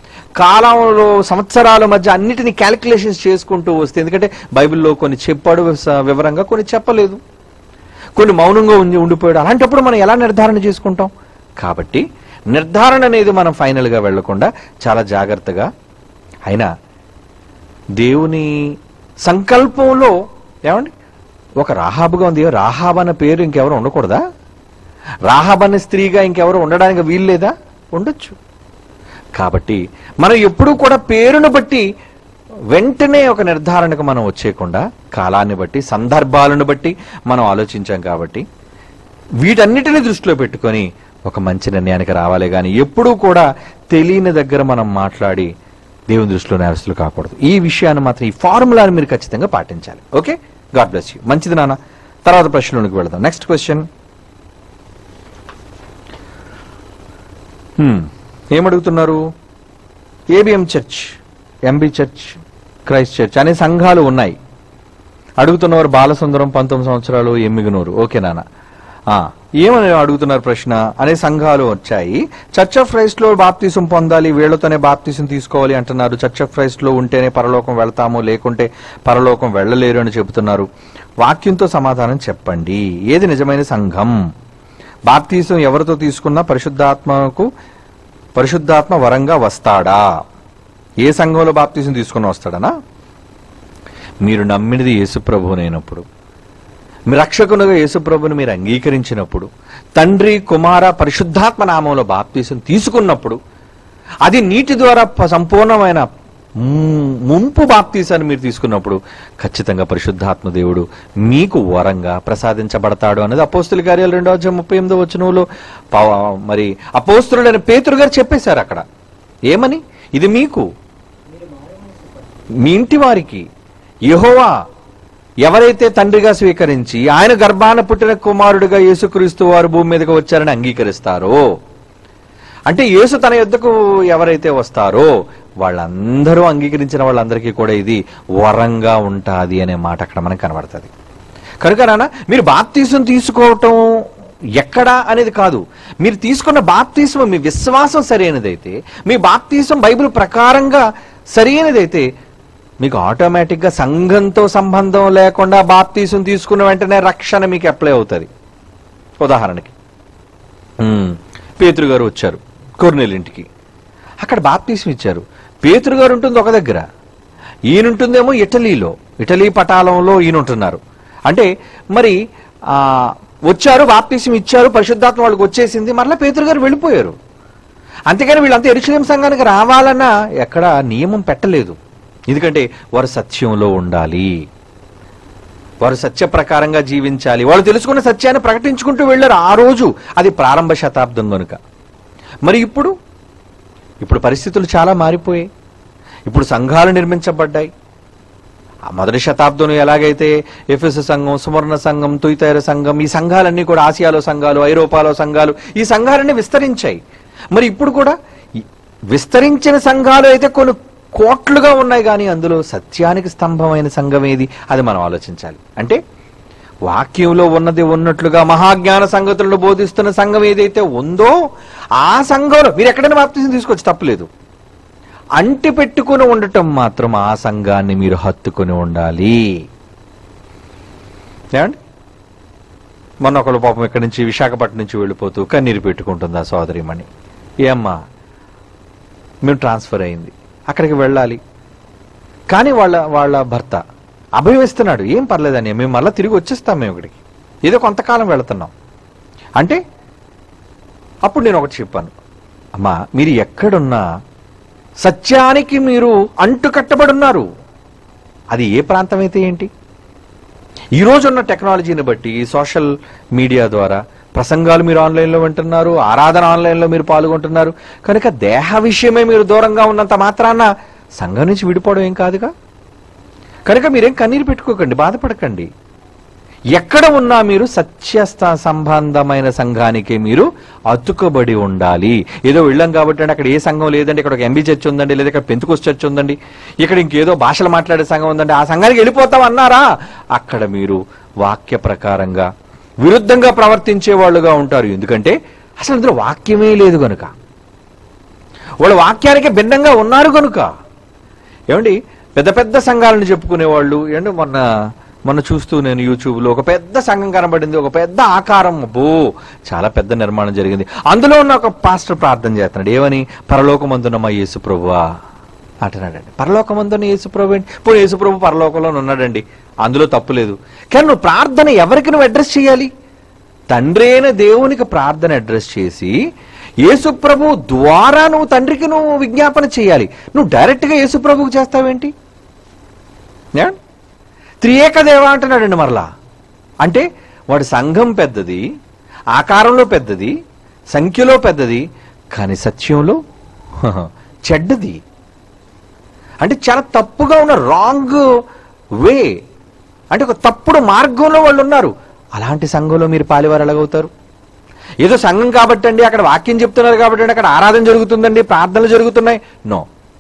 కాలంలో సంవత్సరాల మధ్య అన్నిటిని క్యాలిక్యులేషన్స్ చేసుకుంటూ వస్తే ఎందుకంటే బైబిల్లో కొన్ని చెప్పాడు స- వివరంగా కొన్ని చెప్పలేదు కొన్ని మౌనంగా ఉండి ఉండిపోయాడు అలాంటప్పుడు మనం ఎలా నిర్ధారణ చేసుకుంటాం కాబట్టి నిర్ధారణ అనేది మనం ఫైనల్గా వెళ్లకుండా చాలా జాగ్రత్తగా అయినా దేవుని సంకల్పంలో ఏమండి ఒక రాహాబుగా ఉంది రాహాబ్ అన్న పేరు ఇంకెవరు ఉండకూడదా రాహాబ్ అనే స్త్రీగా ఇంకెవరు ఉండడానికి వీల్లేదా ఉండొచ్చు కాబట్టి మనం ఎప్పుడూ కూడా పేరును బట్టి వెంటనే ఒక నిర్ధారణకు మనం వచ్చేయకుండా కాలాన్ని బట్టి సందర్భాలను బట్టి మనం ఆలోచించాం కాబట్టి వీటన్నిటిని దృష్టిలో పెట్టుకొని ఒక మంచి నిర్ణయానికి రావాలి కానీ ఎప్పుడూ కూడా తెలియని దగ్గర మనం మాట్లాడి దేవుని దృష్టిలో నేరస్తులు కాకూడదు ఈ విషయాన్ని మాత్రం ఈ ఫార్ములాని మీరు ఖచ్చితంగా పాటించాలి ఓకే గాడ్ బ్లెస్ యూ మంచిది నాన్న తర్వాత ప్రశ్నలోనికి వెళదాం నెక్స్ట్ క్వశ్చన్ ఏమడుగుతున్నారు ABM church MB church Christ church అనే సంఘాలు ఉన్నాయి అడుగుతున్నవారు బాలసుందరం పంతొమ్మిది సంవత్సరాలు ఎమ్మిగనూరు ఓకే నాన్న ఆ, ఏమని అడుగుతున్నారు ప్రశ్న అనే సంఘాలు వచ్చాయి చర్చ్ ఆఫ్ క్రైస్ట్ లో బాప్తీసం పొందాలి వీళ్లతోనే బాప్తీసం తీసుకోవాలి అంటున్నారు చర్చ్ ఆఫ్ క్రైస్ట్ లో ఉంటేనే పరలోకం వెళ్తాము లేకుంటే పరలోకం వెళ్ళలేరు అని చెబుతున్నారు వాక్యంతో సమాధానం చెప్పండి ఏది నిజమైన సంఘం బాప్తీసం ఎవరితో తీసుకున్నా పరిశుద్ధాత్మకు పరిశుద్ధాత్మ వరంగా వస్తాడా ఏ సంఘంలో బాప్తీసం తీసుకుని వస్తాడనా మీరు నమ్మినది యేసుప్రభునైనప్పుడు మీ రక్షకునుగా యేసుప్రభుని మీరు అంగీకరించినప్పుడు తండ్రి కుమార పరిశుద్ధాత్మ నామంలో బాప్తీసం తీసుకున్నప్పుడు అది నీటి ద్వారా ప- సంపూర్ణమైన ము- ముంపు బాప్తీసాన్ని మీరు తీసుకున్నప్పుడు ఖచ్చితంగా పరిశుద్ధాత్మ దేవుడు మీకు వరంగా ప్రసాదించబడతాడు అనేది అపోస్తుల కార్యాలు రెండో అధ్యాయం ముప్పై ఎనిమిదో వచనంలో పవ- మరి అపోస్తులుడైన పేతురు గారు చెప్పేశారు అక్కడ ఏమని ఇది మీకు మీ ఇంటి వారికి యెహోవా ఎవరైతే తండ్రిగా స్వీకరించి ఆయన గర్భాన పుట్టిన కుమారుడిగా యేసుక్రీస్తు వారు భూమి మీదకి వచ్చారని అంగీకరిస్తారో అంటే యేసు తన యొద్దకు ఎవరైతే వస్తారో వాళ్ళందరూ అంగీకరించిన వాళ్ళందరికీ కూడా ఇది వరంగా ఉంటాది అనే మాట అక్కడ మనకు కనబడుతుంది కనుక నాన్న మీరు బాప్తీసం తీసుకోవటం ఎక్కడా అనేది కాదు మీరు తీసుకున్న బాప్తీసం మీ విశ్వాసం సరైనదైతే మీ బాప్తీసం బైబిల్ ప్రకారంగా సరైనదైతే మీకు ఆటోమేటిక్గా సంఘంతో సంబంధం లేకుండా బాప్తీసం తీసుకున్న వెంటనే రక్షణ మీకు అప్లై అవుతుంది ఉదాహరణకి ఉమ్, పేతురు గారు వచ్చారు కొర్నేలు ఇంటికి అక్కడ బాప్తీసం ఇచ్చారు పేతురు గారు ఉంటుంది ఒక దగ్గర ఈయన ఉంటుందేమో ఇటలీలో ఇటలీ పటాలంలో ఈయన ఉంటున్నారు అంటే మరి ఆ వచ్చారు బాప్తీసం ఇచ్చారు పరిశుద్ధాత్మ వాళ్ళకి వచ్చేసింది మరలా పేతురు గారు వెళ్ళిపోయారు అంతేగాని వీళ్ళంతా ఎరుషలేం సంఘానికి రావాలన్న ఎక్కడ నియమం పెట్టలేదు ఎందుకంటే వారు సత్యంలో ఉండాలి వారు సత్య ప్రకారంగా జీవించాలి వాళ్ళు తెలుసుకున్న సత్యాన్ని ప్రకటించుకుంటూ వెళ్ళారు ఆ రోజు అది ప్రారంభ శతాబ్దం కనుక మరి ఇప్పుడు ఇప్పుడు పరిస్థితులు చాలా మారిపోయాయి ఇప్పుడు సంఘాలు నిర్మించబడ్డాయి ఆ మొదటి శతాబ్దంలో ఎలాగైతే ఎఫెస్ సంఘం సువర్ణ సంఘం తుయితైర సంఘం ఈ సంఘాలన్నీ కూడా ఆసియాలో సంఘాలు ఐరోపాలో సంఘాలు ఈ సంఘాలన్నీ విస్తరించాయి మరి ఇప్పుడు కూడా ఈ విస్తరించిన సంఘాలు అయితే కొన్ని కోట్లుగా ఉన్నాయి కానీ అందులో సత్యానికి స్తంభమైన సంఘం ఏది అది మనం ఆలోచించాలి అంటే వాక్యంలో ఉన్నది ఉన్నట్లుగా మహాజ్ఞాన సంగతులను బోధిస్తున్న సంఘం ఏదైతే ఉందో ఆ సంఘంలో మీరు ఎక్కడైనా బాప్తీసం తీసుకొచ్చి తప్పలేదు అంటి పెట్టుకుని ఉండటం మాత్రం ఆ సంఘాన్ని మీరు హత్తుకుని ఉండాలి ఏమండి మొన్న ఒకళ్ళు పాపం ఇక్కడి నుంచి విశాఖపట్నం నుంచి వెళ్ళిపోతూ కన్నీరు పెట్టుకుంటుంది ఆ సోదరిమణి ఏమ్మా మేము ట్రాన్స్ఫర్ అయింది అక్కడికి వెళ్ళాలి కానీ వాళ్ళ వాళ్ళ భర్త అభయం ఇస్తున్నాడు ఏం పర్లేదని మేము మళ్ళీ తిరిగి వచ్చేస్తాం మేము ఇక్కడికి ఏదో కొంతకాలం వెళుతున్నాం అంటే అప్పుడు నేను ఒకటి చెప్పాను అమ్మా మీరు ఎక్కడున్నా సత్యానికి మీరు అంటు కట్టబడి ఉన్నారు అది ఏ ప్రాంతం అయితే ఏంటి ఈ రోజున్న టెక్నాలజీని బట్టి సోషల్ మీడియా ద్వారా ప్రసంగాలు మీరు ఆన్లైన్లో వింటున్నారు ఆరాధన ఆన్లైన్లో మీరు పాల్గొంటున్నారు కనుక దేహ విషయమే మీరు దూరంగా ఉన్నంత మాత్రాన సంఘం నుంచి విడిపోవడం ఏం కాదుగా కనుక మీరేం కన్నీరు పెట్టుకోకండి బాధపడకండి ఎక్కడ ఉన్నా మీరు సత్యస్థ సంబంధమైన సంఘానికి మీరు అతుకబడి ఉండాలి ఏదో వెళ్ళాం కాబట్టి అంటే అక్కడ ఏ సంఘం లేదండి ఇక్కడ ఒక ఎంబీ చర్చ్ ఉందండి లేదా ఇక్కడ పెంతుకోస్ చర్చ్ ఉందండి ఇక్కడ ఇంకేదో భాషలు మాట్లాడే సంఘం ఉందండి ఆ సంఘానికి వెళ్ళిపోతాం అన్నారా అక్కడ మీరు వాక్య ప్రకారంగా విరుద్ధంగా ప్రవర్తించే వాళ్ళుగా ఉంటారు ఎందుకంటే అసలు అందులో వాక్యమే లేదు గనుక వాళ్ళు వాక్యానికి భిన్నంగా ఉన్నారు గనుక ఏమండి పెద్ద పెద్ద సంఘాలను చెప్పుకునే వాళ్ళు ఏమండి మొన్న మొన్న చూస్తూ నేను యూట్యూబ్లో ఒక పెద్ద సంఘం కనబడింది ఒక పెద్ద ఆకారం అబ్బో చాలా పెద్ద నిర్మాణం జరిగింది అందులో ఉన్న ఒక పాస్టర్ ప్రార్థన చేస్తున్నాడు ఏమని పరలోకమందున మా యేసు ప్రభువా అంటున్నాడండి పరలోకమందున యేసు ప్రభు ఏంటి ఇప్పుడు యేసు ప్రభు పరలోకంలో ఉన్నాడండి అందులో తప్పు లేదు కానీ నువ్వు ప్రార్థన ఎవరికి నువ్వు అడ్రస్ చేయాలి తండ్రి అయిన దేవునికి ప్రార్థన అడ్రస్ చేసి యేసుప్రభు ద్వారా నువ్వు తండ్రికి నువ్వు విజ్ఞాపన చేయాలి నువ్వు డైరెక్ట్గా యేసుప్రభుకు చేస్తావేంటి ఏమండి? త్రియేక దేవ అంటున్నాడండి మరలా అంటే వాడి సంఘం పెద్దది ఆకారంలో పెద్దది సంఖ్యలో పెద్దది కానీ సత్యంలో హహ, చెడ్డది అంటే చాలా తప్పుగా ఉన్న రాంగ్ వే అంటే ఒక తప్పుడు మార్గంలో వాళ్ళు ఉన్నారు అలాంటి సంఘంలో మీరు పాలివారు ఎలాగవుతారు ఏదో సంఘం కాబట్టి అండి అక్కడ వాక్యం చెప్తున్నారు కాబట్టి అండి అక్కడ ఆరాధన జరుగుతుందండి ప్రార్థనలు జరుగుతున్నాయి నో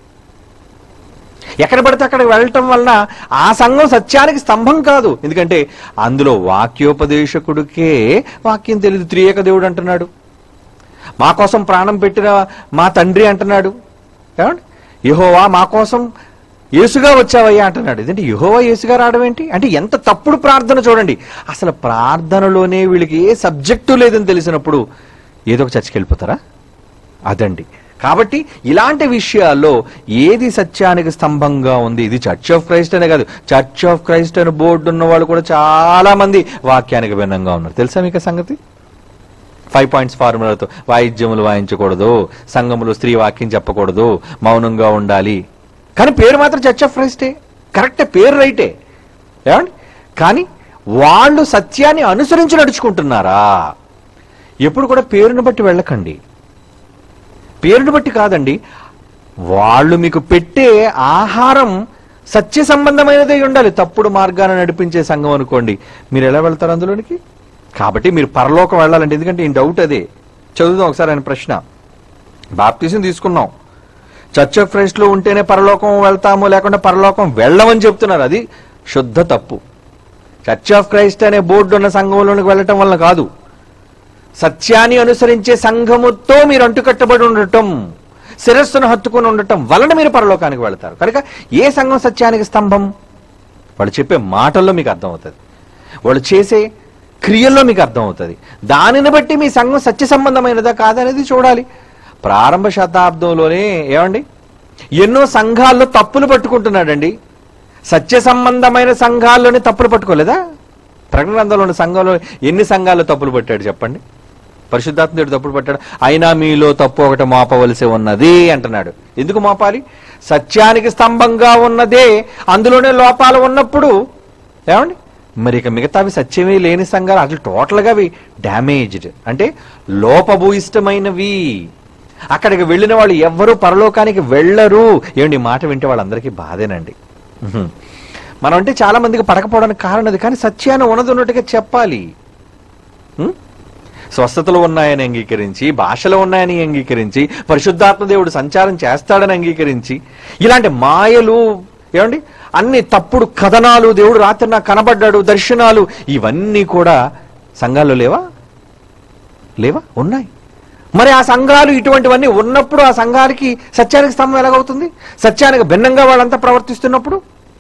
ఎక్కడ పడితే అక్కడికి వెళ్ళటం వలన ఆ సంఘం సత్యానికి స్తంభం కాదు ఎందుకంటే అందులో వాక్యోపదేశకుడికే వాక్యం తెలియదు త్రియేక దేవుడు అంటున్నాడు మా కోసం ప్రాణం పెట్టిన మా తండ్రి అంటున్నాడు ఏమండి యహోవా మా కోసం యేసుగా వచ్చావయ్యా అంటున్నాడు ఇదేంటి యహోవా యేసుగా రావడం ఏంటి అంటే ఎంత తప్పుడు ప్రార్థన చూడండి అసలు ప్రార్థనలోనే వీళ్ళకి ఏ సబ్జెక్టు లేదని తెలిసినప్పుడు ఏదో ఒక చర్చకి వెళ్ళిపోతారా అదండి కాబట్టి ఇలాంటి విషయాల్లో ఏది సత్యానికి స్తంభంగా ఉంది ఇది చర్చ్ ఆఫ్ క్రైస్ట్ అనే కాదు చర్చ్ ఆఫ్ క్రైస్ట్ అని బోర్డు ఉన్న వాళ్ళు కూడా చాలా మంది వాక్యానికి భిన్నంగా ఉన్నారు తెలుసా మీకు ఆ సంగతి ఫైవ్ పాయింట్స్ ఫార్ములాతో వాయిద్యములు వాయించకూడదు సంఘములు స్త్రీ వాక్యం చెప్పకూడదు మౌనంగా ఉండాలి కానీ పేరు మాత్రం చర్చ్ ఆఫ్ క్రైస్టే కరెక్టే పేరు రైటే ఏమండి కానీ వాళ్ళు సత్యాన్ని అనుసరించి నడుచుకుంటున్నారా ఎప్పుడు కూడా పేరును బట్టి వెళ్ళకండి పేరును బట్టి కాదండి వాళ్ళు మీకు పెట్టే ఆహారం సత్య సంబంధమైనదే ఉండాలి తప్పుడు మార్గాన్ని నడిపించే సంఘం అనుకోండి మీరు ఎలా వెళ్తారు అందులోనికి కాబట్టి మీరు పరలోకం వెళ్ళాలండి ఎందుకంటే ఈ డౌట్ అదే చదువుదాం ఒకసారి ఆయన ప్రశ్న బాప్తీసం తీసుకున్నాం చర్చ్ ఆఫ్ క్రైస్ట్ లో ఉంటేనే పరలోకం వెళ్తాము లేకుండా పరలోకం వెళ్ళమని చెప్తున్నారు అది శుద్ధ తప్పు చర్చ్ ఆఫ్ క్రైస్ట్ అనే బోర్డు ఉన్న సంఘంలోనికి వెళ్ళటం వల్ల కాదు సత్యాన్ని అనుసరించే సంఘముతో మీరు అంటుకట్టబడి ఉండటం శిరస్సును హత్తుకుని ఉండటం వలన మీరు పరలోకానికి వెళతారు కనుక ఏ సంఘం సత్యానికి స్తంభం వాళ్ళు చెప్పే మాటల్లో మీకు అర్థమవుతుంది వాళ్ళు చేసే క్రియల్లో మీకు అర్థమవుతుంది దానిని బట్టి మీ సంఘం సత్య సంబంధమైనదా కాదనేది చూడాలి ప్రారంభ శతాబ్దంలోనే ఏమండి ఎన్నో సంఘాల్లో తప్పులు పట్టుకుంటున్నాడండి సత్య సంబంధమైన సంఘాల్లోనే తప్పులు పట్టుకోలేదా ప్రకటన గ్రంథంలోని సంఘంలో ఎన్ని సంఘాల్లో తప్పులు పట్టాడు చెప్పండి పరిశుద్ధాత్మ దేవుడు తప్పులు పట్టాడు అయినా మీలో తప్పు ఒకటి మోపవలసి ఉన్నది అంటున్నాడు ఎందుకు మోపాలి సత్యానికి స్తంభంగా ఉన్నదే అందులోనే లోపాలు ఉన్నప్పుడు ఏమండి మరి ఇక మిగతావి సత్యమే లేని సంఘాలు అసలు టోటల్గా అవి డ్యామేజ్డ్ అంటే లోపభూయిష్టమైనవి అక్కడికి వెళ్ళిన వాళ్ళు ఎవ్వరూ పరలోకానికి వెళ్ళరు ఏమండి ఈ మాట వింటే వాళ్ళందరికీ బాధేనండి ఉహుం. మనం అంటే చాలా మందికి పడకపోవడానికి కారణం అది కానీ సత్యాన్ని ఉన్నది ఉన్నట్టుగా చెప్పాలి ఉం? స్వస్థతలు ఉన్నాయని అంగీకరించి భాషలు ఉన్నాయని అంగీకరించి పరిశుద్ధాత్మ దేవుడు సంచారం చేస్తాడని అంగీకరించి ఇలాంటి మాయలు ఏమండి అన్ని తప్పుడు కథనాలు దేవుడు రాత్రి నాకు కనబడ్డాడు దర్శనాలు ఇవన్నీ కూడా సంఘాల్లో లేవా లేవా ఉన్నాయి మరి ఆ సంఘాలు ఇటువంటివన్నీ ఉన్నప్పుడు ఆ సంఘానికి సత్యానికి స్తంభం ఎలాగవుతుంది సత్యానికి భిన్నంగా వాళ్ళంతా ప్రవర్తిస్తున్నప్పుడు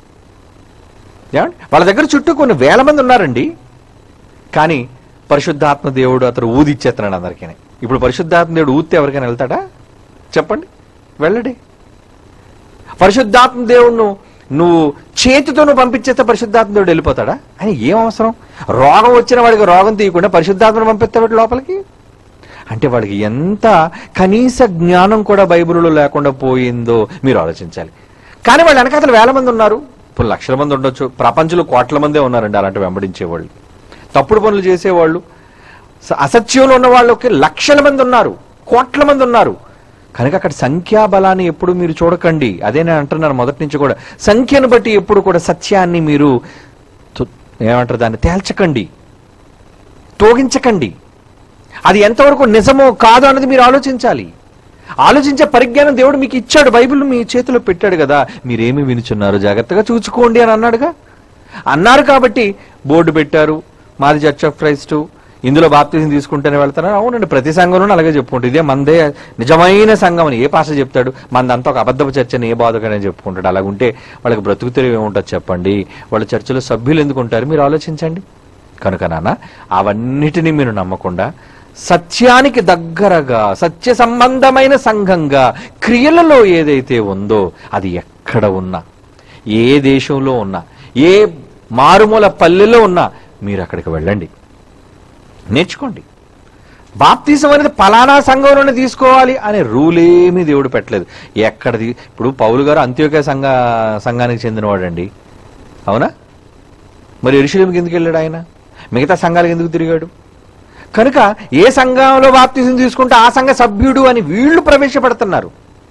ఏమండి వాళ్ళ దగ్గర చుట్టూ కొన్ని వేల మంది ఉన్నారండి కానీ పరిశుద్ధాత్మ దేవుడు అతను ఊదిచ్చేస్తున్నాడు అందరికీ ఇప్పుడు పరిశుద్ధాత్మ దేవుడు ఊస్తే ఎవరికైనా వెళ్తాడా చెప్పండి వెళ్ళడే పరిశుద్ధాత్మ దేవుడు నువ్వు చేతితో నువ్వు పంపించేస్తే పరిశుద్ధాత్మ దేవుడు వెళ్ళిపోతాడా అని ఏం అవసరం రోగం వచ్చిన వాడికి రోగం తీయకుండా పరిశుద్ధాత్మను పంపిస్తాడు లోపలికి అంటే వాడికి ఎంత కనీస జ్ఞానం కూడా బైబిల్లో లేకుండా పోయిందో మీరు ఆలోచించాలి కానీ వాళ్ళు వెనకాతలు వేల మంది ఉన్నారు ఇప్పుడు లక్షల మంది ఉండొచ్చు ప్రపంచంలో కోట్ల మందే ఉన్నారండి అలాంటి వెంబడించేవాళ్ళు తప్పుడు పనులు చేసేవాళ్ళు స- అసత్యంలో ఉన్న వాళ్ళకి లక్షల మంది ఉన్నారు కోట్ల మంది ఉన్నారు కనుక అక్కడ సంఖ్యాబలాన్ని ఎప్పుడు మీరు చూడకండి అదే నేను అంటున్నాను మొదటి నుంచి కూడా సంఖ్యను బట్టి ఎప్పుడు కూడా సత్యాన్ని మీరు తు- ఏమంటారు దాన్ని తేల్చకండి తోగించకండి అది ఎంతవరకు నిజమో కాదో అన్నది మీరు ఆలోచించాలి ఆలోచించే పరిజ్ఞానం దేవుడు మీకు ఇచ్చాడు బైబిల్ మీ చేతిలో పెట్టాడు కదా మీరేమి వినుచున్నారు జాగ్రత్తగా చూసుకోండి అని అన్నాడుగా అన్నారు కాబట్టి బోర్డు పెట్టారు మాది చర్చ్ ఆఫ్ క్రైస్ట్ ఇందులో బాప్తిజం తీసుకుంటేనే వెళ్తారా అవునండి ప్రతి సంఘంలోనూ అలాగే చెప్పుకుంటారు ఇదే మందే నిజమైన సంఘం అని ఏ పాస చెప్తాడు మందంతా ఒక అబద్ధపు చర్చ అని ఏ బాధకనే చెప్పుకుంటాడు అలాగుంటే వాళ్ళకి బ్రతుకు తెరివి ఏముంటుంది చెప్పండి వాళ్ళ చర్చలో సభ్యులు ఎందుకు ఉంటారు మీరు ఆలోచించండి కనుక నాన్న అవన్నిటినీ మీరు నమ్మకుండా సత్యానికి దగ్గరగా సత్య సంబంధమైన సంఘంగా క్రియలలో ఏదైతే ఉందో అది ఎక్కడ ఉన్నా ఏ దేశంలో ఉన్నా ఏ మారుమూల పల్లెలో ఉన్నా మీరు అక్కడికి వెళ్ళండి నేర్చుకోండి బాప్తీసం అనేది పలానా సంఘంలోనే తీసుకోవాలి అనే రూల్ ఏమీ దేవుడు పెట్టలేదు ఎక్కడది ఇప్పుడు పౌలు గారు అంత్యోదయ సంఘ సంఘానికి చెందినవాడండి అవునా మరి ఎరుశలేమికి ఎందుకు వెళ్ళాడు ఆయన మిగతా సంఘాలకు ఎందుకు తిరిగాడు కనుక ఏ సంఘంలో బాప్తీసం తీసుకుంటే ఆ సంఘ సభ్యుడు అని వీళ్ళు ప్రవేశపెడుతున్నారు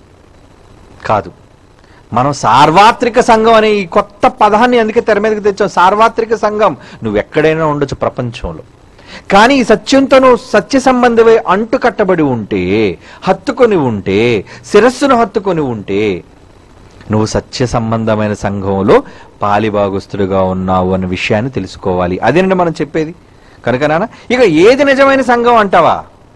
కాదు మనం సార్వత్రిక సంఘం అనే ఈ కొత్త పదాన్ని అందుకే తెర మీదకి తెచ్చాం సార్వత్రిక సంఘం నువ్వు ఎక్కడైనా ఉండొచ్చు ప్రపంచంలో కానీ ఈ సత్యంతో నువ్వు సత్య సంబంధమై అంటు కట్టబడి ఉంటే హత్తుకొని ఉంటే శిరస్సును హత్తుకొని ఉంటే నువ్వు సత్య సంబంధమైన సంఘంలో పాలిభాగస్తుడుగా ఉన్నావు అన్న విషయాన్ని తెలుసుకోవాలి అదేనండి మనం చెప్పేది కనుక నాన్న ఇక ఏది నిజమైన సంఘం అంటావా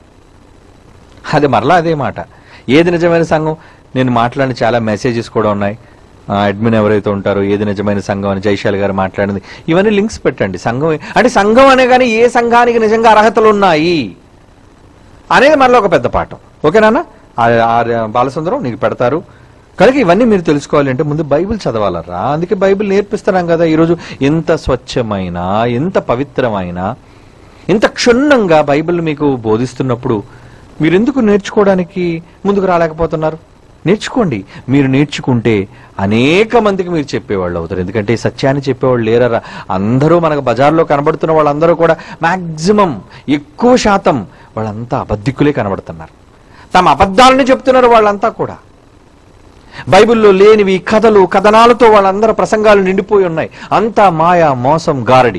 అది మరలా అదే మాట ఏది నిజమైన సంఘం నేను మాట్లాడిన చాలా మెసేజెస్ కూడా ఉన్నాయి ఆ, అడ్మిన్ ఎవరైతే ఉంటారో ఏది నిజమైన సంఘం అని జైశాల్ గారు మాట్లాడింది ఇవన్నీ లింక్స్ పెట్టండి సంఘం ఏ- అంటే సంఘం అనే కానీ ఏ సంఘానికి నిజంగా అర్హతలు ఉన్నాయి అనేది మరలా ఒక పెద్ద పాఠం ఓకేనా బాలసుందరం నీకు పెడతారు కనుక ఇవన్నీ మీరు తెలుసుకోవాలి అంటే ముందు బైబిల్ చదవాలరా అందుకే బైబిల్ నేర్పిస్తున్నాం కదా ఈరోజు ఎంత స్వచ్ఛమైన ఎంత పవిత్రమైన ఇంత క్షుణ్ణంగా బైబిల్ మీకు బోధిస్తున్నప్పుడు మీరు ఎందుకు నేర్చుకోవడానికి ముందుకు రాలేకపోతున్నారు నేర్చుకోండి మీరు నేర్చుకుంటే అనేక మందికి మీరు చెప్పేవాళ్ళు అవుతారు ఎందుకంటే ఈ సత్యాన్ని చెప్పేవాళ్ళు లేరరా అందరూ మనకు బజార్లో కనబడుతున్న వాళ్ళందరూ కూడా మాక్సిమం ఎక్కువ శాతం వాళ్ళంతా అబద్ధికులే కనబడుతున్నారు తమ అబద్ధాలని చెప్తున్నారు వాళ్ళంతా కూడా బైబిల్లో లేనివి కథలు కథనాలతో వాళ్ళందరూ ప్రసంగాలు నిండిపోయి ఉన్నాయి అంతా మాయా మోసం గారడి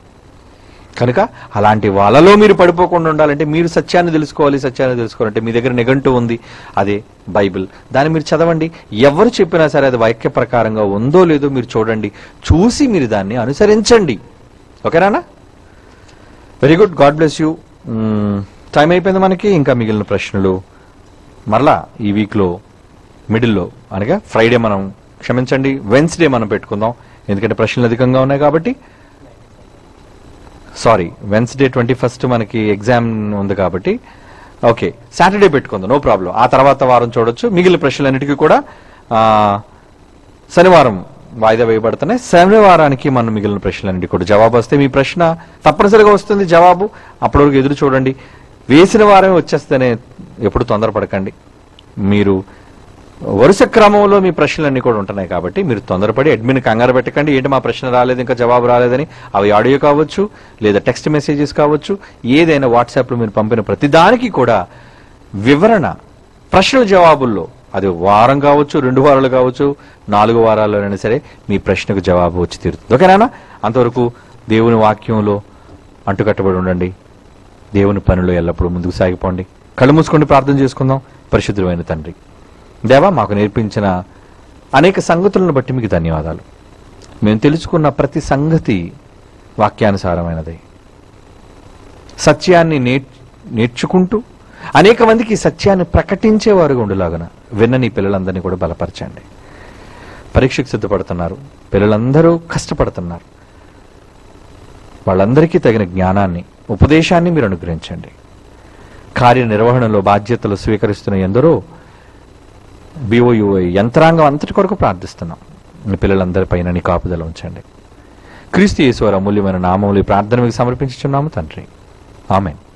కనుక అలాంటి వాళ్ళలో మీరు పడిపోకుండా ఉండాలంటే మీరు సత్యాన్ని తెలుసుకోవాలి సత్యాన్ని తెలుసుకోవాలంటే మీ దగ్గర నిఘంటు ఉంది అదే బైబిల్ దాన్ని మీరు చదవండి ఎవరు చెప్పినా సరే అది వాక్య ప్రకారంగా ఉందో లేదో మీరు చూడండి చూసి మీరు దాన్ని అనుసరించండి ఓకేనా very good God bless you time అయిపోయింది మనకి ఇంకా మిగిలిన ప్రశ్నలు మరలా ఈ వీక్లో మిడిల్లో అనగా ఫ్రైడే మనం క్షమించండి వెన్స్డే మనం పెట్టుకుందాం ఎందుకంటే ప్రశ్నలు అధికంగా ఉన్నాయి కాబట్టి సారీ వెన్స్డే ట్వంటీ ఫస్ట్ మనకి ఎగ్జామ్ ఉంది కాబట్టి ఓకే సాటర్డే పెట్టుకుందాం నో ప్రాబ్లం ఆ తర్వాత వారం చూడొచ్చు మిగిలిన ప్రశ్నలన్నిటికీ కూడా ఆ, శనివారం వాయిదా వేయబడుతున్నాయి శనివారానికి మనం మిగిలిన ప్రశ్నలన్నిటి కూడా జవాబు వస్తే మీ ప్రశ్న తప్పనిసరిగా వస్తుంది జవాబు అప్పటి వరకు ఎదురు చూడండి వేసిన వారమే వచ్చేస్తేనే ఎప్పుడు తొందరపడకండి మీరు వరుస క్రమంలో మీ ప్రశ్నలన్నీ కూడా ఉంటున్నాయి కాబట్టి మీరు తొందరపడి అడ్మిన్ కంగారు పెట్టకండి ఏంటి మా ప్రశ్న రాలేదు ఇంకా జవాబు రాలేదని అవి ఆడియో కావచ్చు లేదా టెక్స్ట్ మెసేజెస్ కావచ్చు ఏదైనా వాట్సాప్లో మీరు పంపిన ప్రతిదానికి కూడా వివరణ ప్రశ్నల జవాబుల్లో అది వారం కావచ్చు రెండు వారాలు కావచ్చు నాలుగు వారాల్లోనైనా సరే మీ ప్రశ్నకు జవాబు వచ్చి తీరుతుంది ఓకేనా అంతవరకు దేవుని వాక్యంలో అంటుకట్టబడి ఉండండి దేవుని పనిలో ఎల్లప్పుడూ ముందుకు సాగిపోండి కళ్ళు మూసుకొని ప్రార్థన చేసుకుందాం పరిశుద్ధమైన తండ్రి దేవా మాకు నేర్పించిన అనేక సంగతులను బట్టి మీకు ధన్యవాదాలు మేము తెలుసుకున్న ప్రతి సంగతి వాక్యానుసారమైనదే సత్యాన్ని నే నేర్చుకుంటూ అనేక మందికి ఈ సత్యాన్ని ప్రకటించేవారుగా ఉండులాగన విన్న నీ పిల్లలందరినీ కూడా బలపరచండి పరీక్షకు సిద్ధపడుతున్నారు పిల్లలందరూ కష్టపడుతున్నారు వాళ్ళందరికీ తగిన జ్ఞానాన్ని ఉపదేశాన్ని మీరు అనుగ్రహించండి కార్యనిర్వహణలో బాధ్యతలు స్వీకరిస్తున్న ఎందరో బిఓయుఐ యంత్రాంగం అంతటి కొరకు ప్రార్థిస్తున్నాం మీ పిల్లలందరిపైన నీ కాపుదల ఉంచండి క్రీస్తు యేసువారి అమూల్యమైన నామములు ఈ ప్రార్థన మీకు సమర్పించుచున్నాము తండ్రి ఆమెన్